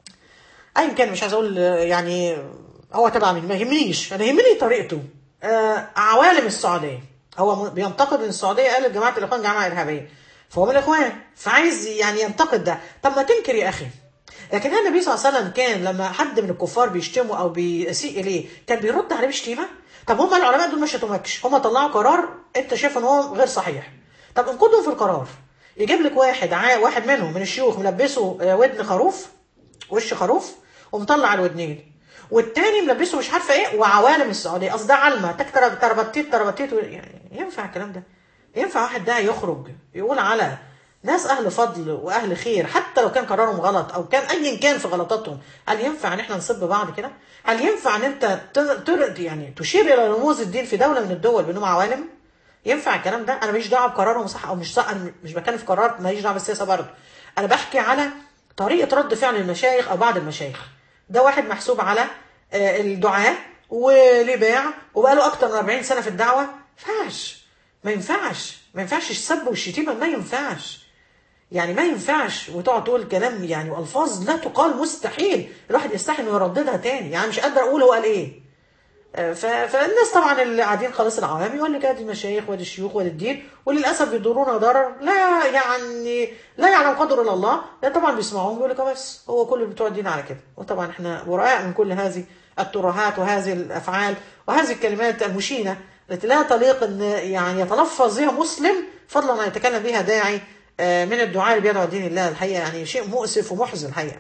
ايا كان مش عايز اقول آه، يعني هو تبع مين ما يهمنيش انا يهمني طريقته آه، عوالم السعوديه هو م- بينتقد ان السعوديه قالت جماعه الاخوان جماعه ارهابيه فهو من الاخوان فعايز يعني ينتقد ده طب ما تنكر يا اخي لكن هل النبي صلى الله عليه وسلم كان لما حد من الكفار بيشتمه او بيسيء اليه كان بيرد عليه بشتيمه طب هم العلماء دول ما شتمكش هم طلعوا قرار انت شايف ان هو غير صحيح طب انقضوا في القرار يجيب لك واحد عا... واحد منهم من الشيوخ ملبسه آه، ودن خروف وش خروف ومطلع الودنين والتاني ملبسه مش عارفه ايه وعوالم السعوديه اصل ده علمه تك تر- تربتيت تربتيت و- يعني ينفع الكلام ده ينفع واحد ده يخرج يقول على ناس اهل فضل واهل خير حتى لو كان قرارهم غلط او كان ايا كان في غلطاتهم هل ينفع ان احنا نسب بعض كده هل ينفع ان انت تر... تر... يعني تشير الى رموز الدين في دوله من الدول بانهم عوالم ينفع الكلام ده انا ماليش دعوه بقرارهم صح او مش صح انا مش بتكلم في قرار ماليش دعوه بالسياسه برضه انا بحكي على طريقه رد فعل المشايخ او بعض المشايخ ده واحد محسوب على آه، الدعاء وليه باع وبقاله اكتر من 40 سنه في الدعوه ما ينفعش ما ينفعش ما ينفعش السب والشتيمه ما ينفعش يعني ما ينفعش وتقعد تقول كلام يعني والفاظ لا تقال مستحيل الواحد يستحي انه يرددها تاني يعني مش قادر اقول هو قال ايه آه، ف- فالناس طبعا اللي قاعدين خلاص العوام يقول لك ادي المشايخ وادي الشيوخ وادي الدين وللاسف بيضرونا ضرر لا يعني لا يعلم قدر الا الله لا طبعا بيسمعوهم يقول لك آه بس هو كل بتوع الدين على كده وطبعا احنا براء من كل هذه الترهات وهذه الافعال وهذه الكلمات المشينه التي لا تليق ان يعني يتلفظ بها مسلم فضلا ان يتكلم بها داعي آه، من الدعاء اللي بيدعو دين الله الحقيقه يعني شيء مؤسف ومحزن الحقيقه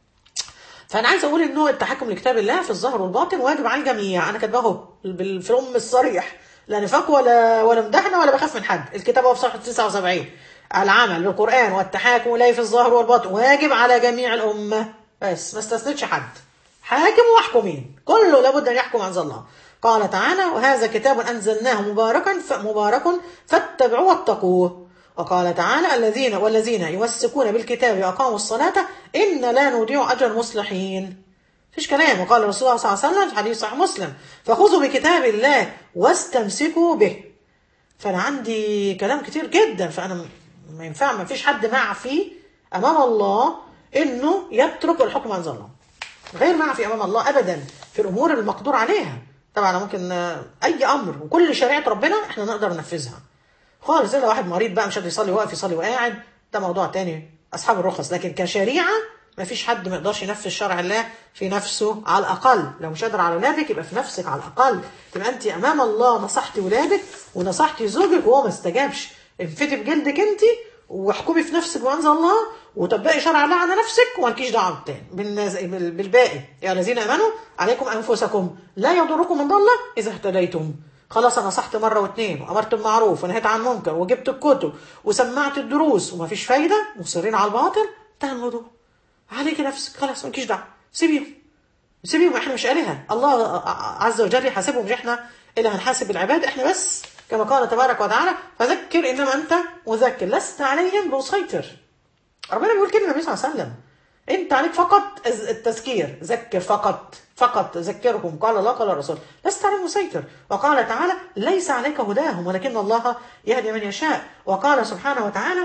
فانا عايز اقول انه التحكم لكتاب الله في الظاهر والباطن واجب على الجميع انا كاتباه اهو بال- في الام الصريح لا نفاق ولا ولا مدحنا ولا بخاف من حد الكتاب هو في صفحه 79 العمل بالقران والتحاكم اليه في الظاهر والباطن واجب على جميع الامه بس ما استثنتش حد حاكم ومحكومين كله لابد ان يحكم عن الله قال تعالى وهذا كتاب انزلناه مباركا فمبارك فاتبعوه واتقوه وقال تعالى الذين والذين يمسكون بالكتاب واقاموا الصلاه ان لا نضيع اجر المصلحين فيش كلام وقال الرسول صلى الله عليه وسلم في حديث صحيح مسلم فخذوا بكتاب الله واستمسكوا به فانا عندي كلام كتير جدا فانا م- ما ينفع ما فيش حد معفي امام الله انه يترك الحكم عن الله غير معفي امام الله ابدا في الامور المقدور عليها طبعا ممكن آه، اي امر وكل شريعه ربنا احنا نقدر ننفذها خالص الا واحد مريض بقى مش قادر يصلي واقف يصلي وقاعد ده موضوع تاني اصحاب الرخص لكن كشريعه ما فيش حد ما يقدرش ينفذ شرع الله في نفسه على الاقل لو مش قادر على اولادك يبقى في نفسك على الاقل تبقى انت امام الله نصحتي ولادك ونصحتي زوجك وهو ما استجابش انفتي بجلدك انت واحكمي في نفسك وانزل الله وطبقي شرع الله على نفسك ومالكيش دعوه بالتاني بالناس- بال- بالباقي يا الذين امنوا عليكم انفسكم لا يضركم من ضل اذا اهتديتم خلاص انا نصحت مره واثنين وامرت بالمعروف ونهيت عن المنكر وجبت الكتب وسمعت الدروس ومفيش فايده مصرين على الباطل انتهى الموضوع عليك نفسك خلاص مالكيش دعوه سيبيهم سيبيهم احنا مش آلهة الله عز وجل يحاسبهم مش احنا اللي هنحاسب العباد احنا بس كما قال تبارك وتعالى فذكر انما انت مذكر لست عليهم بمسيطر ربنا بيقول كده النبي صلى الله عليه وسلم انت عليك فقط الز- التذكير ذكر فقط فقط ذكرهم قال الله قال الرسول لست عليهم مسيطر وقال تعالى ليس عليك هداهم ولكن الله يهدي من يشاء وقال سبحانه وتعالى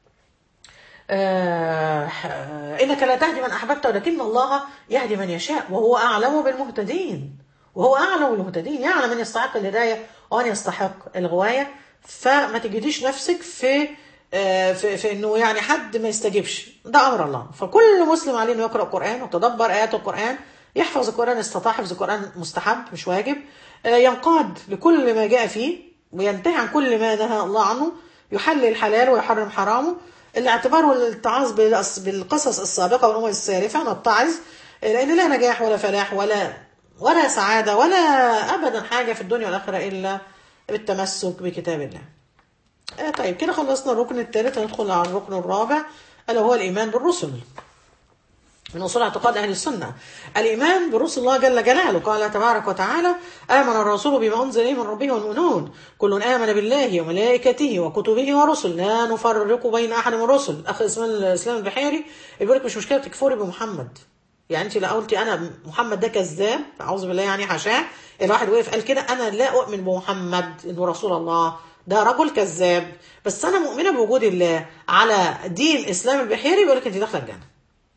آه، آه، إنك لا تهدي من أحببت ولكن الله يهدي من يشاء وهو أعلم بالمهتدين وهو أعلم بالمهتدين يعلم من يستحق الهداية ومن يستحق الغواية فما تجديش نفسك في آه، في, في انه يعني حد ما يستجيبش ده امر الله فكل مسلم عليه انه يقرا القران وتدبر ايات القران يحفظ القران استطاع حفظ القران مستحب مش واجب آه، ينقاد لكل ما جاء فيه وينتهي عن كل ما نهى الله عنه يحلل الحلال ويحرم حرامه الاعتبار والاتعاظ بالأس- بالقصص السابقة والأمم السالفة نتعظ لأن لا نجاح ولا فلاح ولا ولا سعادة ولا أبدا حاجة في الدنيا والآخرة إلا بالتمسك بكتاب الله آه طيب كده خلصنا الركن الثالث ندخل على الركن الرابع ألا هو الإيمان بالرسل من أصول اعتقاد أهل السنة الإيمان برسل الله جل جلاله قال تبارك وتعالى آمن الرسول بما أنزل إليه من ربه والمؤمنون كل آمن بالله وملائكته وكتبه ورسل لا نفرق بين أحد من الرسل أخ اسمه الإسلام البحيري يقول لك مش مشكلة تكفري بمحمد يعني انت لو قلتي انا محمد ده كذاب اعوذ بالله يعني حاشاه الواحد وقف قال كده انا لا اؤمن بمحمد انه رسول الله ده رجل كذاب بس انا مؤمنه بوجود الله على دين اسلام البحيري بيقول لك انت داخله الجنه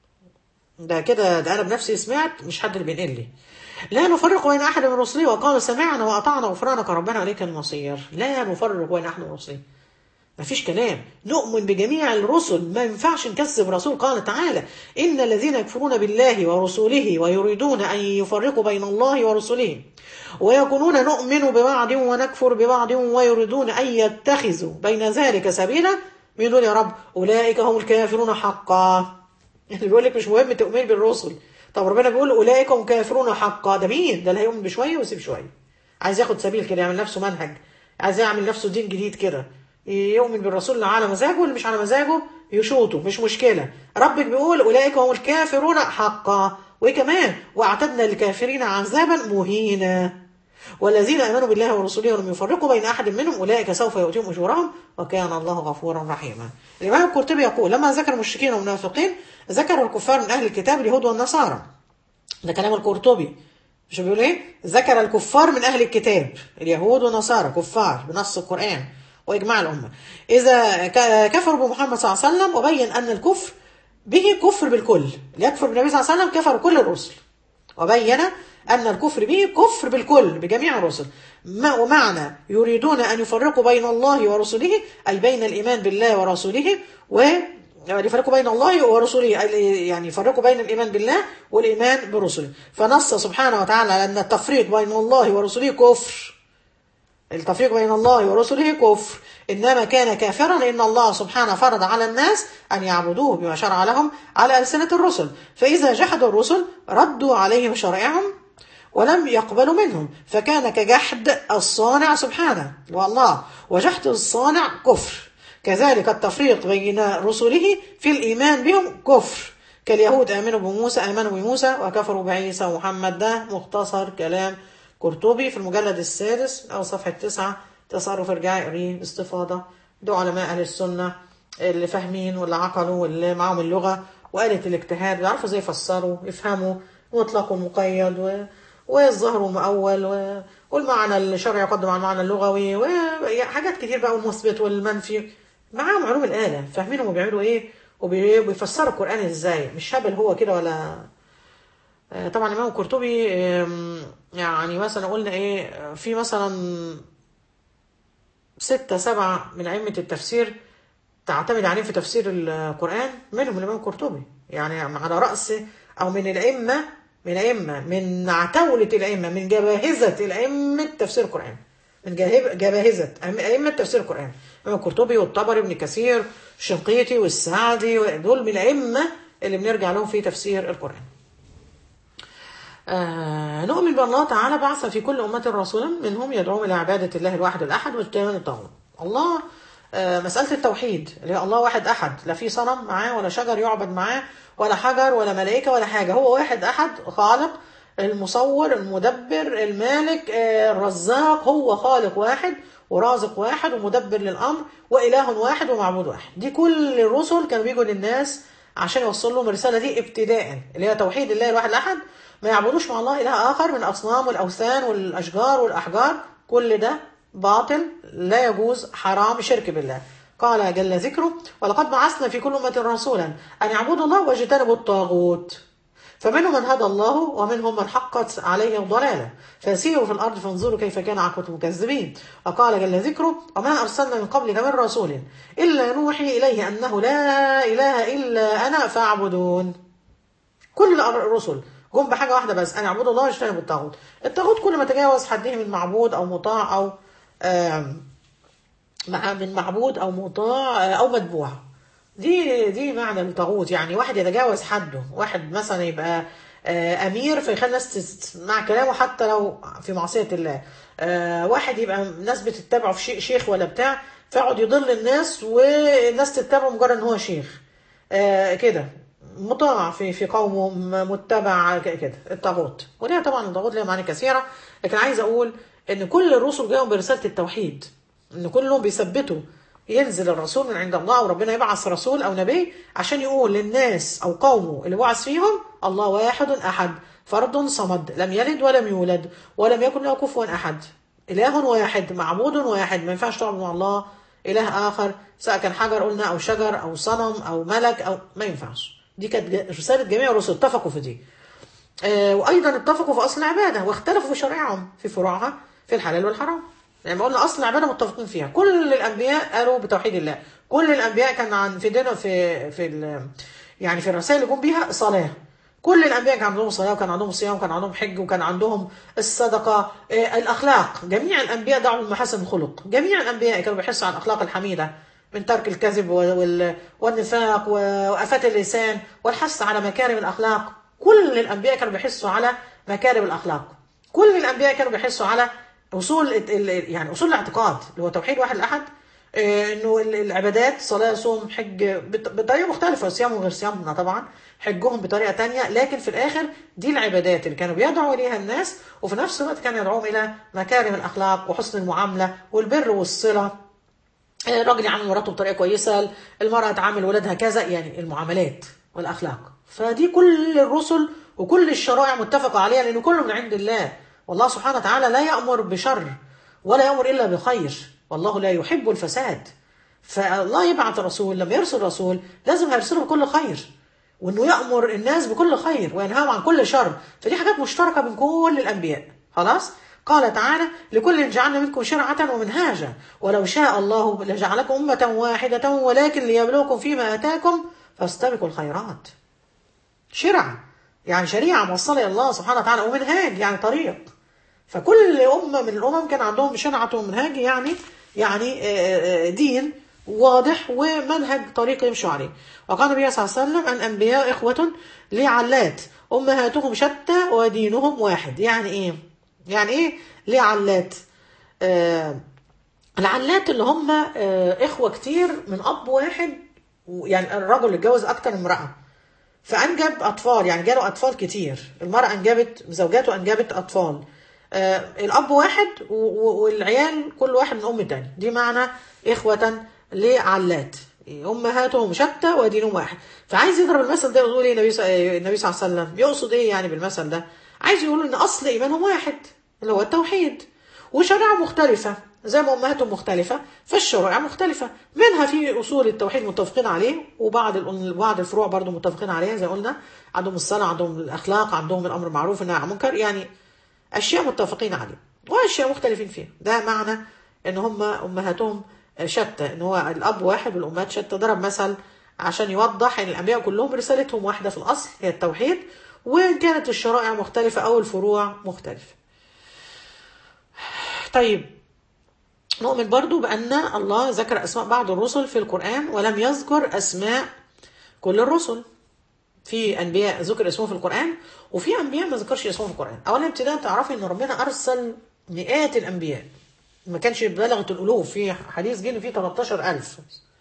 ده كده ده انا بنفسي سمعت مش حد اللي بينقل لي لا نفرق بين احد من رسله وقال سمعنا واطعنا غفرانك ربنا اليك المصير لا نفرق بين احد من رسله مفيش كلام نؤمن بجميع الرسل ما ينفعش نكذب رسول قال تعالى إن الذين يكفرون بالله ورسوله ويريدون أن يفرقوا بين الله ورسله ويكونون نؤمن ببعض ونكفر ببعض ويريدون أن يتخذوا بين ذلك سبيلا من دون يا رب أولئك هم الكافرون حقا اللي بيقول لك مش مهم تؤمن بالرسل طب ربنا بيقول أولئك هم كافرون حقا ده مين ده اللي هيؤمن بشوية ويسيب شوية عايز ياخد سبيل كده يعمل نفسه منهج عايز يعمل نفسه دين جديد كده يؤمن بالرسول اللي على مزاجه واللي مش على مزاجه يشوطه مش مشكلة ربك بيقول أولئك هم الكافرون حقا وإيه كمان واعتدنا للكافرين عذابا مهينا والذين آمنوا بالله ورسوله ولم يفرقوا بين أحد منهم أولئك سوف يؤتيهم أجورهم وكان الله غفورا رحيما الإمام القرطبي يقول لما ذكر المشركين والمنافقين ذكر الكفار من أهل الكتاب اليهود والنصارى ده كلام القرطبي مش بيقول ايه ذكر الكفار من أهل الكتاب اليهود والنصارى كفار بنص القرآن وإجماع الأمة إذا كفروا بمحمد صلى الله عليه وسلم وبين أن الكفر به كفر بالكل اللي يكفر بالنبي صلى الله عليه وسلم كفر كل الرسل وبين أن الكفر به كفر بالكل بجميع الرسل ومعنى يريدون أن يفرقوا بين الله ورسله أي بين الإيمان بالله ورسوله و يفرقوا بين الله ورسوله يعني يفرقوا بين الإيمان بالله والإيمان برسله فنص سبحانه وتعالى على أن التفريق بين الله ورسوله كفر التفريق بين الله ورسله كفر إنما كان كافرا إن الله سبحانه فرض على الناس أن يعبدوه بما شرع لهم على ألسنة الرسل فإذا جحدوا الرسل ردوا عليهم شرائعهم ولم يقبلوا منهم فكان كجحد الصانع سبحانه والله وجحد الصانع كفر كذلك التفريق بين رسله في الإيمان بهم كفر كاليهود آمنوا بموسى آمنوا بموسى وكفروا بعيسى ومحمد ده مختصر كلام قرطبي في المجلد السادس أو صفحة تسعة تصرف ارجعي اقريه باستفاضة دول علماء أهل السنة اللي فاهمين واللي عقلوا واللي معاهم اللغة وآلة الاجتهاد بيعرفوا ازاي يفسروا يفهموا مطلق ومقيد و... والظاهر والمؤول و... والمعنى الشرعي يقدم على المعنى اللغوي وحاجات كتير بقى والمثبت والمنفي معاهم علوم الآلة فاهمين هم بيعملوا ايه وبيفسروا القرآن ازاي مش هبل هو كده ولا طبعا الإمام القرطبي يعني مثلا قلنا ايه في مثلا ستة سبعة من أئمة التفسير تعتمد عليه في تفسير القرآن منهم الإمام القرطبي يعني على رأس أو من الأئمة من أئمة من عتاولة الأئمة من جباهزة الأئمة تفسير القرآن من جباهزة أئمة تفسير القرآن الإمام القرطبي والطبري ابن كثير الشنقيطي والسعدي دول من الأئمة اللي بنرجع لهم في تفسير القرآن آه نؤمن بالله تعالى بعث في كل أمة رسولا منهم يدعوهم إلى عبادة الله الواحد الأحد واجتناب الطاغوت الله آه مسألة التوحيد اللي هي الله واحد أحد لا في صنم معاه ولا شجر يعبد معاه ولا حجر ولا ملائكة ولا حاجة هو واحد أحد خالق المصور المدبر المالك آه الرزاق هو خالق واحد ورازق واحد ومدبر للأمر وإله واحد ومعبود واحد دي كل الرسل كانوا بيجوا للناس عشان يوصل لهم الرسالة دي ابتداء اللي هي توحيد الله الواحد الأحد ما يعبدوش مع الله إله آخر من الأصنام والأوثان والأشجار والأحجار كل ده باطل لا يجوز حرام شرك بالله قال جل ذكره ولقد بعثنا في كل أمة رسولا أن يعبدوا الله واجتنبوا الطاغوت فمنهم من هدى الله ومنهم من حقت عليه الضلالة فسيروا في الأرض فانظروا كيف كان عاقبة المكذبين وقال جل ذكره وما أرسلنا من قبلك من رسول إلا نوحي إليه أنه لا إله إلا أنا فاعبدون كل الرسل جم بحاجة واحدة بس أن يعبدوا الله واجتنبوا الطاغوت الطاغوت كل ما تجاوز حده من معبود أو مطاع أو من معبود أو مطاع أو متبوع دي دي معنى الطاغوت يعني واحد يتجاوز حده واحد مثلا يبقى امير فيخلي الناس تسمع كلامه حتى لو في معصيه الله واحد يبقى الناس بتتبعه في شيخ ولا بتاع فيقعد يضل الناس والناس تتبعه مجرد ان هو شيخ كده مطاع في في قومه متبع كده الطاغوت وليها طبعا الطاغوت ليها معاني كثيره لكن عايز اقول ان كل الرسل جاءوا برساله التوحيد ان كلهم بيثبتوا ينزل الرسول من عند الله وربنا يبعث رسول او نبي عشان يقول للناس او قومه اللي بعث فيهم الله واحد أحد فرد صمد لم يلد ولم يولد ولم يكن له كفوا أحد إله واحد معبود واحد ما ينفعش تعبد مع الله إله آخر سواء كان حجر قلنا أو شجر أو صنم أو ملك أو ما ينفعش دي كانت رسالة جميع الرسل اتفقوا في دي آه وأيضا اتفقوا في أصل العبادة واختلفوا في شرائعهم في فروعها في الحلال والحرام يعني ما قلنا أصل العبادة متفقين فيها كل الأنبياء قالوا بتوحيد الله كل الأنبياء كان عن في دينه في في ال- يعني في الرسائل اللي جم بيها صلاة كل الانبياء كان عندهم صلاه وكان عندهم صيام وكان عندهم حج وكان عندهم الصدقه آه، الاخلاق جميع الانبياء دعوا لمحاسن الخلق جميع الانبياء كانوا بيحسوا على الاخلاق الحميده من ترك الكذب وال- والنفاق وافات اللسان والحث على مكارم الاخلاق كل الانبياء كانوا بيحسوا على مكارم الاخلاق كل الانبياء كانوا بيحسوا على اصول ال- ال- يعني اصول الاعتقاد اللي هو توحيد واحد الاحد آه، انه ال- العبادات صلاه صوم حج بط- بطريقه مختلفه صيامهم غير صيامنا طبعا حجهم بطريقه تانية لكن في الاخر دي العبادات اللي كانوا بيدعوا اليها الناس وفي نفس الوقت كانوا يدعوهم الى مكارم الاخلاق وحسن المعامله والبر والصله آه، الراجل يعامل مراته بطريقه كويسه المراه تعامل ولادها كذا يعني المعاملات والاخلاق فدي كل الرسل وكل الشرائع متفقه عليها لانه كله من عند الله والله سبحانه وتعالى لا يامر بشر ولا يامر الا بخير والله لا يحب الفساد فالله يبعث رسول لما يرسل رسول لازم هيرسله بكل خير وانه يامر الناس بكل خير وينهاهم عن كل شر فدي حاجات مشتركه بين كل الانبياء خلاص قال تعالى لكل جعلنا منكم شرعة ومنهاجا ولو شاء الله لجعلكم أمة واحدة ولكن ليبلوكم فيما آتاكم فاستبقوا الخيرات شرع يعني شريعة موصلة إلى الله سبحانه وتعالى ومنهاج يعني طريق فكل أمة من الأمم كان عندهم شرعة ومنهاج يعني يعني آه، آه، دين واضح ومنهج طريق يمشوا عليه وقال النبي صلى الله عليه وسلم الأنبياء إخوة لعلات أمهاتهم شتى ودينهم واحد يعني إيه؟ يعني إيه لعلات؟ آه العلات اللي هم آه إخوة كتير من أب واحد يعني الرجل اتجوز أكتر من امرأة فأنجب أطفال يعني جاله أطفال كتير المرأة أنجبت زوجاته أنجبت أطفال آه الأب واحد و- و- والعيال كل واحد من أم تاني دي معنى إخوة لعلات أمهاتهم شتى ودينهم واحد فعايز يضرب المثل ده يقول إيه النبي ص- النبي صلى الله عليه وسلم يقصد إيه يعني بالمثل ده عايز يقول إن أصل إيمانهم واحد اللي هو التوحيد وشريعة مختلفة زي ما أمهاتهم مختلفة فالشرائع مختلفة منها في أصول التوحيد متفقين عليه وبعض ال- بعض الفروع برضو متفقين عليها زي قلنا عندهم الصلاة عندهم الأخلاق عندهم الأمر بالمعروف والنهي عن المنكر يعني أشياء متفقين عليها وأشياء مختلفين فيها ده معنى إن هم أمهاتهم شتى إن هو الأب واحد والأمهات شتى ضرب مثل عشان يوضح إن الأنبياء كلهم رسالتهم واحدة في الأصل هي التوحيد وإن كانت الشرائع مختلفة أو الفروع مختلفة طيب نؤمن برضو بأن الله ذكر أسماء بعض الرسل في القرآن ولم يذكر أسماء كل الرسل في أنبياء ذكر اسمهم في القرآن وفي أنبياء ما ذكرش اسمهم في القرآن أولا ابتداء تعرفي أن ربنا أرسل مئات الأنبياء ما كانش بلغت الألوف في حديث جه إن فيه 13000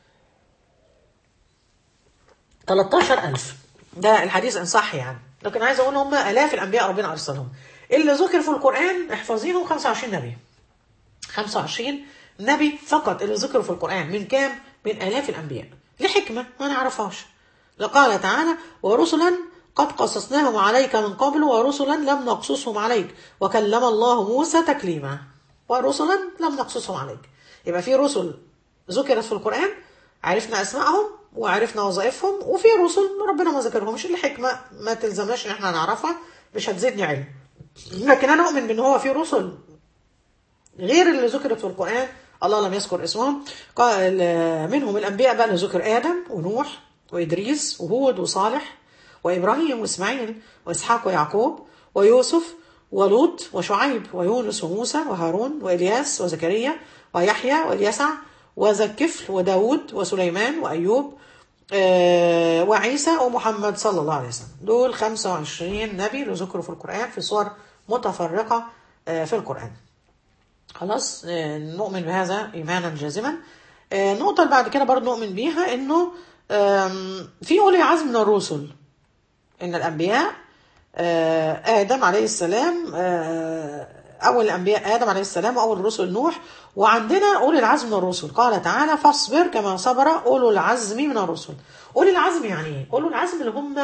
13000 ده الحديث إن صح يعني لكن عايز أقول هم آلاف الأنبياء ربنا أرسلهم اللي ذكر في القرآن احفظيهم 25 نبي 25 نبي فقط اللي ذكروا في القرآن من كام؟ من آلاف الأنبياء لحكمة ما نعرفهاش لقال تعالى ورسلا قد قصصناهم عليك من قبل ورسلا لم نقصصهم عليك وكلم الله موسى تكليما ورسلا لم نقصصهم عليك يبقى في رسل ذكرت في القرآن عرفنا أسمائهم وعرفنا وظائفهم وفي رسل ربنا ما ذكرهمش الحكمة ما تلزمناش إن احنا نعرفها مش هتزيدني علم لكن أنا أؤمن بأن هو في رسل غير اللي ذكرت في القرآن الله لم يذكر اسمهم قال منهم الأنبياء بقى اللي ذكر آدم ونوح وإدريس وهود وصالح وإبراهيم وإسماعيل وإسحاق ويعقوب ويوسف ولوط وشعيب ويونس وموسى وهارون وإلياس وزكريا ويحيى واليسع وذا الكفل وداود وسليمان وأيوب آه، وعيسى ومحمد صلى الله عليه وسلم دول 25 نبي اللي ذكروا في القرآن في صور متفرقة آه، في القرآن خلاص آه، نؤمن بهذا إيمانا جازما آه، النقطة اللي بعد كده برضه نؤمن بيها إنه آم، في أولي عزم من الرسل إن الأنبياء آه، آدم عليه السلام آه، أول الأنبياء آدم عليه السلام وأول الرسل نوح وعندنا أولي العزم من الرسل قال تعالى فاصبر كما صبر أولو العزم من الرسل أولي العزم يعني إيه؟ أولو العزم اللي هم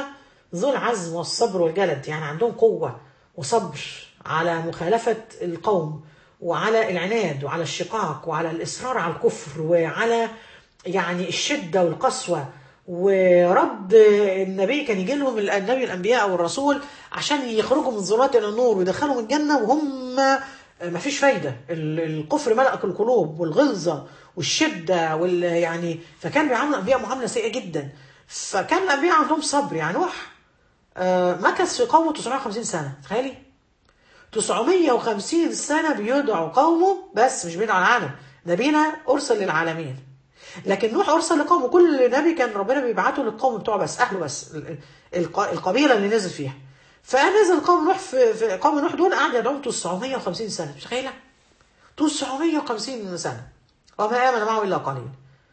ذو العزم والصبر والجلد يعني عندهم قوة وصبر على مخالفة القوم وعلى العناد وعلى الشقاق وعلى الإصرار على الكفر وعلى يعني الشدة والقسوة ورد النبي كان يجي لهم النبي الأنبياء والرسول عشان يخرجوا من الظلمات إلى النور ويدخلهم الجنة وهم ما فيش فايدة ال- الكفر ملأ القلوب والغلظة والشدة وال يعني فكان بيعاملوا الأنبياء معاملة سيئة جدا فكان الأنبياء عندهم صبر يعني نوح آه، مكث في قومه 950 سنة تخيلي 950 سنة بيدعو قومه بس مش بيدعو العالم نبينا أرسل للعالمين لكن نوح أرسل لقومه كل نبي كان ربنا بيبعته للقوم بتوعه بس أهله بس ال- الق- القبيلة اللي نزل فيها فنزل قوم نوح في, في قوم نوح دول قعد يدعوهم 950 سنة متخيلة 950 سنة وما آمن معه إلا قليل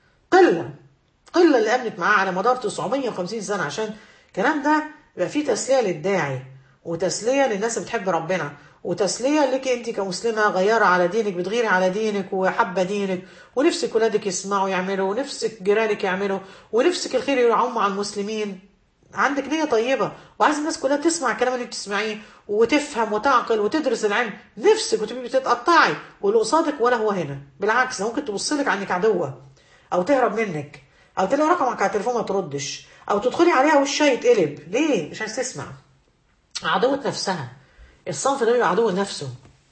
قلة قلة اللي آمنت معاه على مدار 950 سنة عشان الكلام ده يبقى فيه تسلية للداعي وتسلية للناس اللي بتحب ربنا وتسلية لك انت كمسلمة غيرة على دينك بتغيري على دينك وحابة دينك ونفسك ولادك يسمعوا يعملوا ونفسك جيرانك يعملوا ونفسك الخير يعم على المسلمين عندك نية طيبة وعايز الناس كلها تسمع الكلام اللي بتسمعيه وتفهم وتعقل وتدرس العلم نفسك وتبقي بتتقطعي واللي قصادك ولا هو هنا بالعكس ده ممكن تبص لك عنك عدوة او تهرب منك او تلاقي رقمك على التليفون ما تردش او تدخلي عليها وشها يتقلب ليه مش عايز تسمع عدوة نفسها الصنف ده بيبقى عدو لنفسه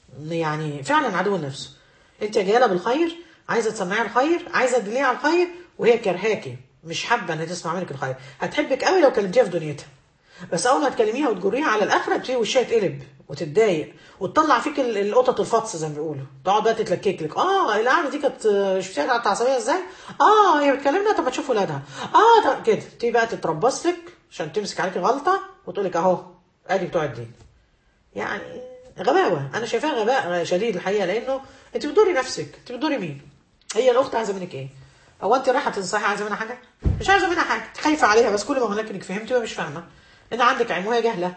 يعني فعلا عدو لنفسه انت جايه لها بالخير عايزه تسمعيها الخير عايزه تدليها على الخير وهي كرهاكي مش حابه انها تسمع منك الخير هتحبك قوي لو كلمتيها في دنيتها بس اول ما تكلميها وتجريها على الاخره تبتدي وشها يتقلب وتتضايق وتطلع فيك ال- القطط الفطس زي ما بيقولوا تقعد بقى تتلكك لك اه القعده دي كانت شفتيها كانت عصبيه ازاي اه هي بتكلمنا طب ما تشوف ولادها اه طب كده تيجي بقى تتربص لك عشان تمسك عليك غلطه وتقول لك اهو ادي بتوع الدين يعني غباوه انا شايفاها غباء شديد الحقيقه لانه انت بتدوري نفسك انت بتدوري مين هي الاخت عايزه منك ايه هو انت رايحه تنصحي عايزه منها حاجه مش عايزه منها حاجه خايفه عليها بس كل ما هناك انك فهمتي وهي مش فاهمه ان عندك علم وهي جاهله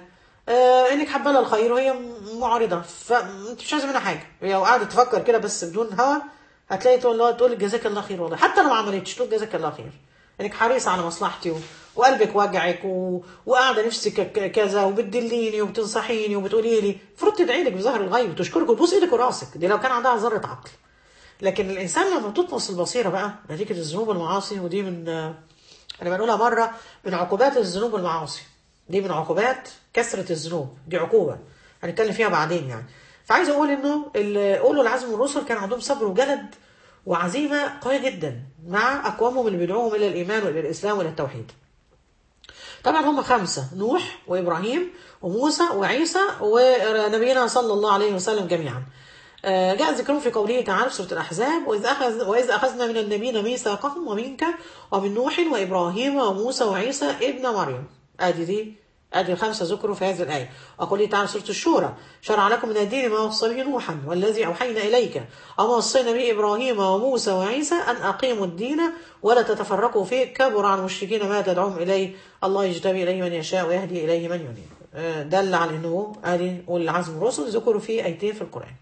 آه انك حابه لها الخير وهي م- معارضه فانت مش عايزه منها حاجه هي لو قاعده تفكر كده بس بدون هوا هتلاقي تقول لها تقول لك جزاك الله خير والله حتى لو ما عملتش تقول جزاك الله خير انك حريصه على مصلحتي و... وقلبك وجعك و... وقاعده نفسك ك- كذا وبتدليني وبتنصحيني وبتقولي لي المفروض تدعي لك بظهر الغيب وتشكرك وتبوس ايدك وراسك دي لو كان عندها ذره عقل لكن الانسان لما تطمس البصيره بقى نتيجه الذنوب والمعاصي ودي من آه، انا بنقولها مره من عقوبات الذنوب والمعاصي دي من عقوبات كثره الذنوب دي عقوبه هنتكلم فيها بعدين يعني فعايز اقول انه ال- اولو العزم والرسل كان عندهم صبر وجلد وعزيمه قويه جدا مع اقوامهم اللي بيدعوهم الى الايمان والى الاسلام والى التوحيد طبعا هم خمسة نوح وإبراهيم وموسى وعيسى ونبينا صلى الله عليه وسلم جميعا آه، جاء ذكرهم في قوله تعالى في سورة الأحزاب وإذ, أخذ وإذ أخذنا من النبيين ميثاقهم ومنك ومن نوح وإبراهيم وموسى وعيسى ابن مريم آدي دي آدي الخمسة ذكروا في هذه الآية وقوله تعالى في سورة الشورى شرع لكم من الدين ما وصى به نوحا والذي أوحينا إليك وما وصينا به إبراهيم وموسى وعيسى أن أقيموا الدين ولا تتفرقوا فيه كبر على المشركين ما تدعوهم إليه الله يجتبي إليه من يشاء ويهدي إليه من ينيب آه، دل على أنه آدي والعزم الرسل ذكروا في آيتين في القرآن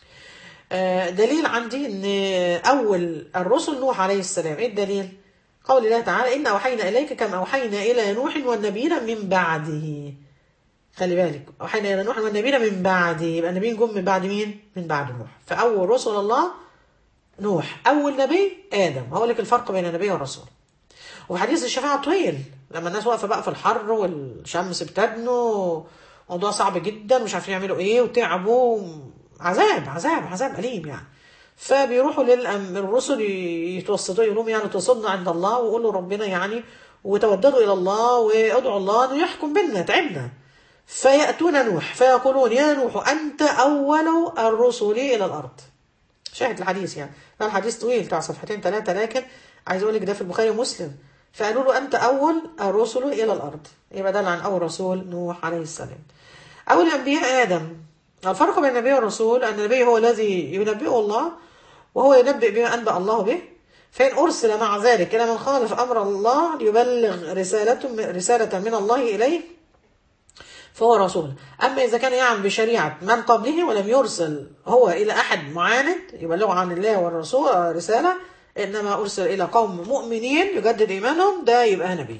آه، دليل عندي ان اول الرسل نوح عليه السلام ايه الدليل قول الله تعالى ان اوحينا اليك كما اوحينا الى نوح والنبيين من بعده خلي بالك اوحينا الى نوح والنبيين من بعده يبقى النبيين جم من بعد مين من بعد نوح فاول رسل الله نوح اول نبي ادم هقول لك الفرق بين النبي والرسول وحديث الشفاعة طويل لما الناس واقفة بقى في الحر والشمس بتدنو موضوع صعب جدا ومش عارفين يعملوا ايه وتعبوا عذاب عذاب عذاب أليم يعني فبيروحوا للرسل يتوسطوا يقولوا لهم يعني توسطنا عند الله ويقولوا ربنا يعني وتوددوا إلى الله وادعوا الله أنه يحكم بيننا تعبنا فيأتون نوح فيقولون يا نوح أنت أول الرسل إلى الأرض شاهد الحديث يعني ده الحديث طويل بتاع صفحتين ثلاثة لكن عايز أقول لك ده في البخاري ومسلم فقالوا له أنت أول الرسل إلى الأرض يبقى ده عن أول رسول نوح عليه السلام أول الأنبياء آدم الفرق بين النبي والرسول أن النبي هو الذي ينبئه الله وهو ينبئ بما أنبأ الله به فإن أرسل مع ذلك إلى من خالف أمر الله ليبلغ رسالة رسالة من الله إليه فهو رسول أما إذا كان يعمل بشريعة من قبله ولم يرسل هو إلى أحد معاند يبلغ عن الله والرسول رسالة إنما أرسل إلى قوم مؤمنين يجدد إيمانهم ده يبقى نبي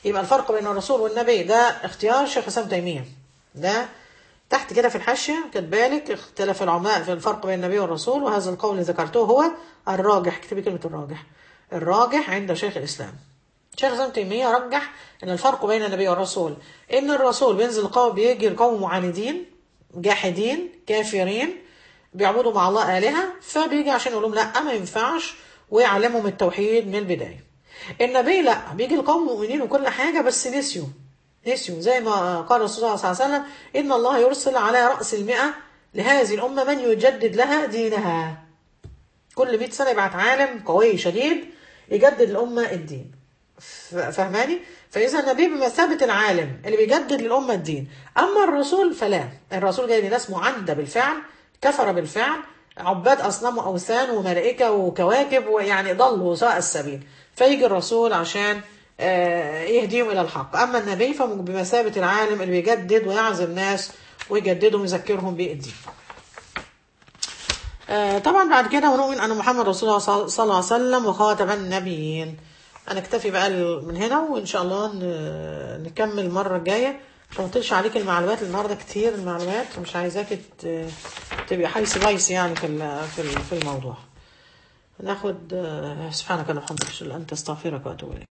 يبقى الفرق بين الرسول والنبي ده اختيار شيخ حسام تيمية ده تحت كده في الحاشية كذلك اختلف العلماء في الفرق بين النبي والرسول وهذا القول اللي ذكرته هو الراجح اكتبي كلمة الراجح الراجح عند شيخ الإسلام شيخ الإسلام تيمية رجح أن الفرق بين النبي والرسول إن الرسول بينزل قوم بيجي القوم معاندين جاحدين كافرين بيعبدوا مع الله آلهة فبيجي عشان يقول لهم لا ما ينفعش ويعلمهم التوحيد من البداية النبي لا بيجي القوم مؤمنين وكل حاجة بس نسيوا نسيوا زي ما قال الرسول صلى الله عليه وسلم إن الله يرسل على رأس المئة لهذه الأمة من يجدد لها دينها كل 100 سنة يبعت عالم قوي شديد يجدد الأمة الدين فهماني فإذا النبي بمثابة العالم اللي بيجدد للأمة الدين أما الرسول فلا الرسول جاي لناس معندة بالفعل كفر بالفعل عباد أصنام وأوثان وملائكة وكواكب ويعني ضلوا سواء السبيل فيجي الرسول عشان يهديهم إلى الحق أما النبي فبمثابة العالم اللي بيجدد ويعزم الناس ويجددهم ويذكرهم بالدين طبعا بعد كده ونؤمن أن محمد رسول الله صلى الله عليه وسلم وخاتم النبيين أنا اكتفي بقى من هنا وإن شاء الله نكمل المرة الجاية ما قلتلش عليك المعلومات النهارده كتير المعلومات مش عايزاك تبقي حيث بايس يعني في في الموضوع ناخد سبحانك اللهم وبحمدك اشهد ان لا اله الا انت استغفرك واتوب اليك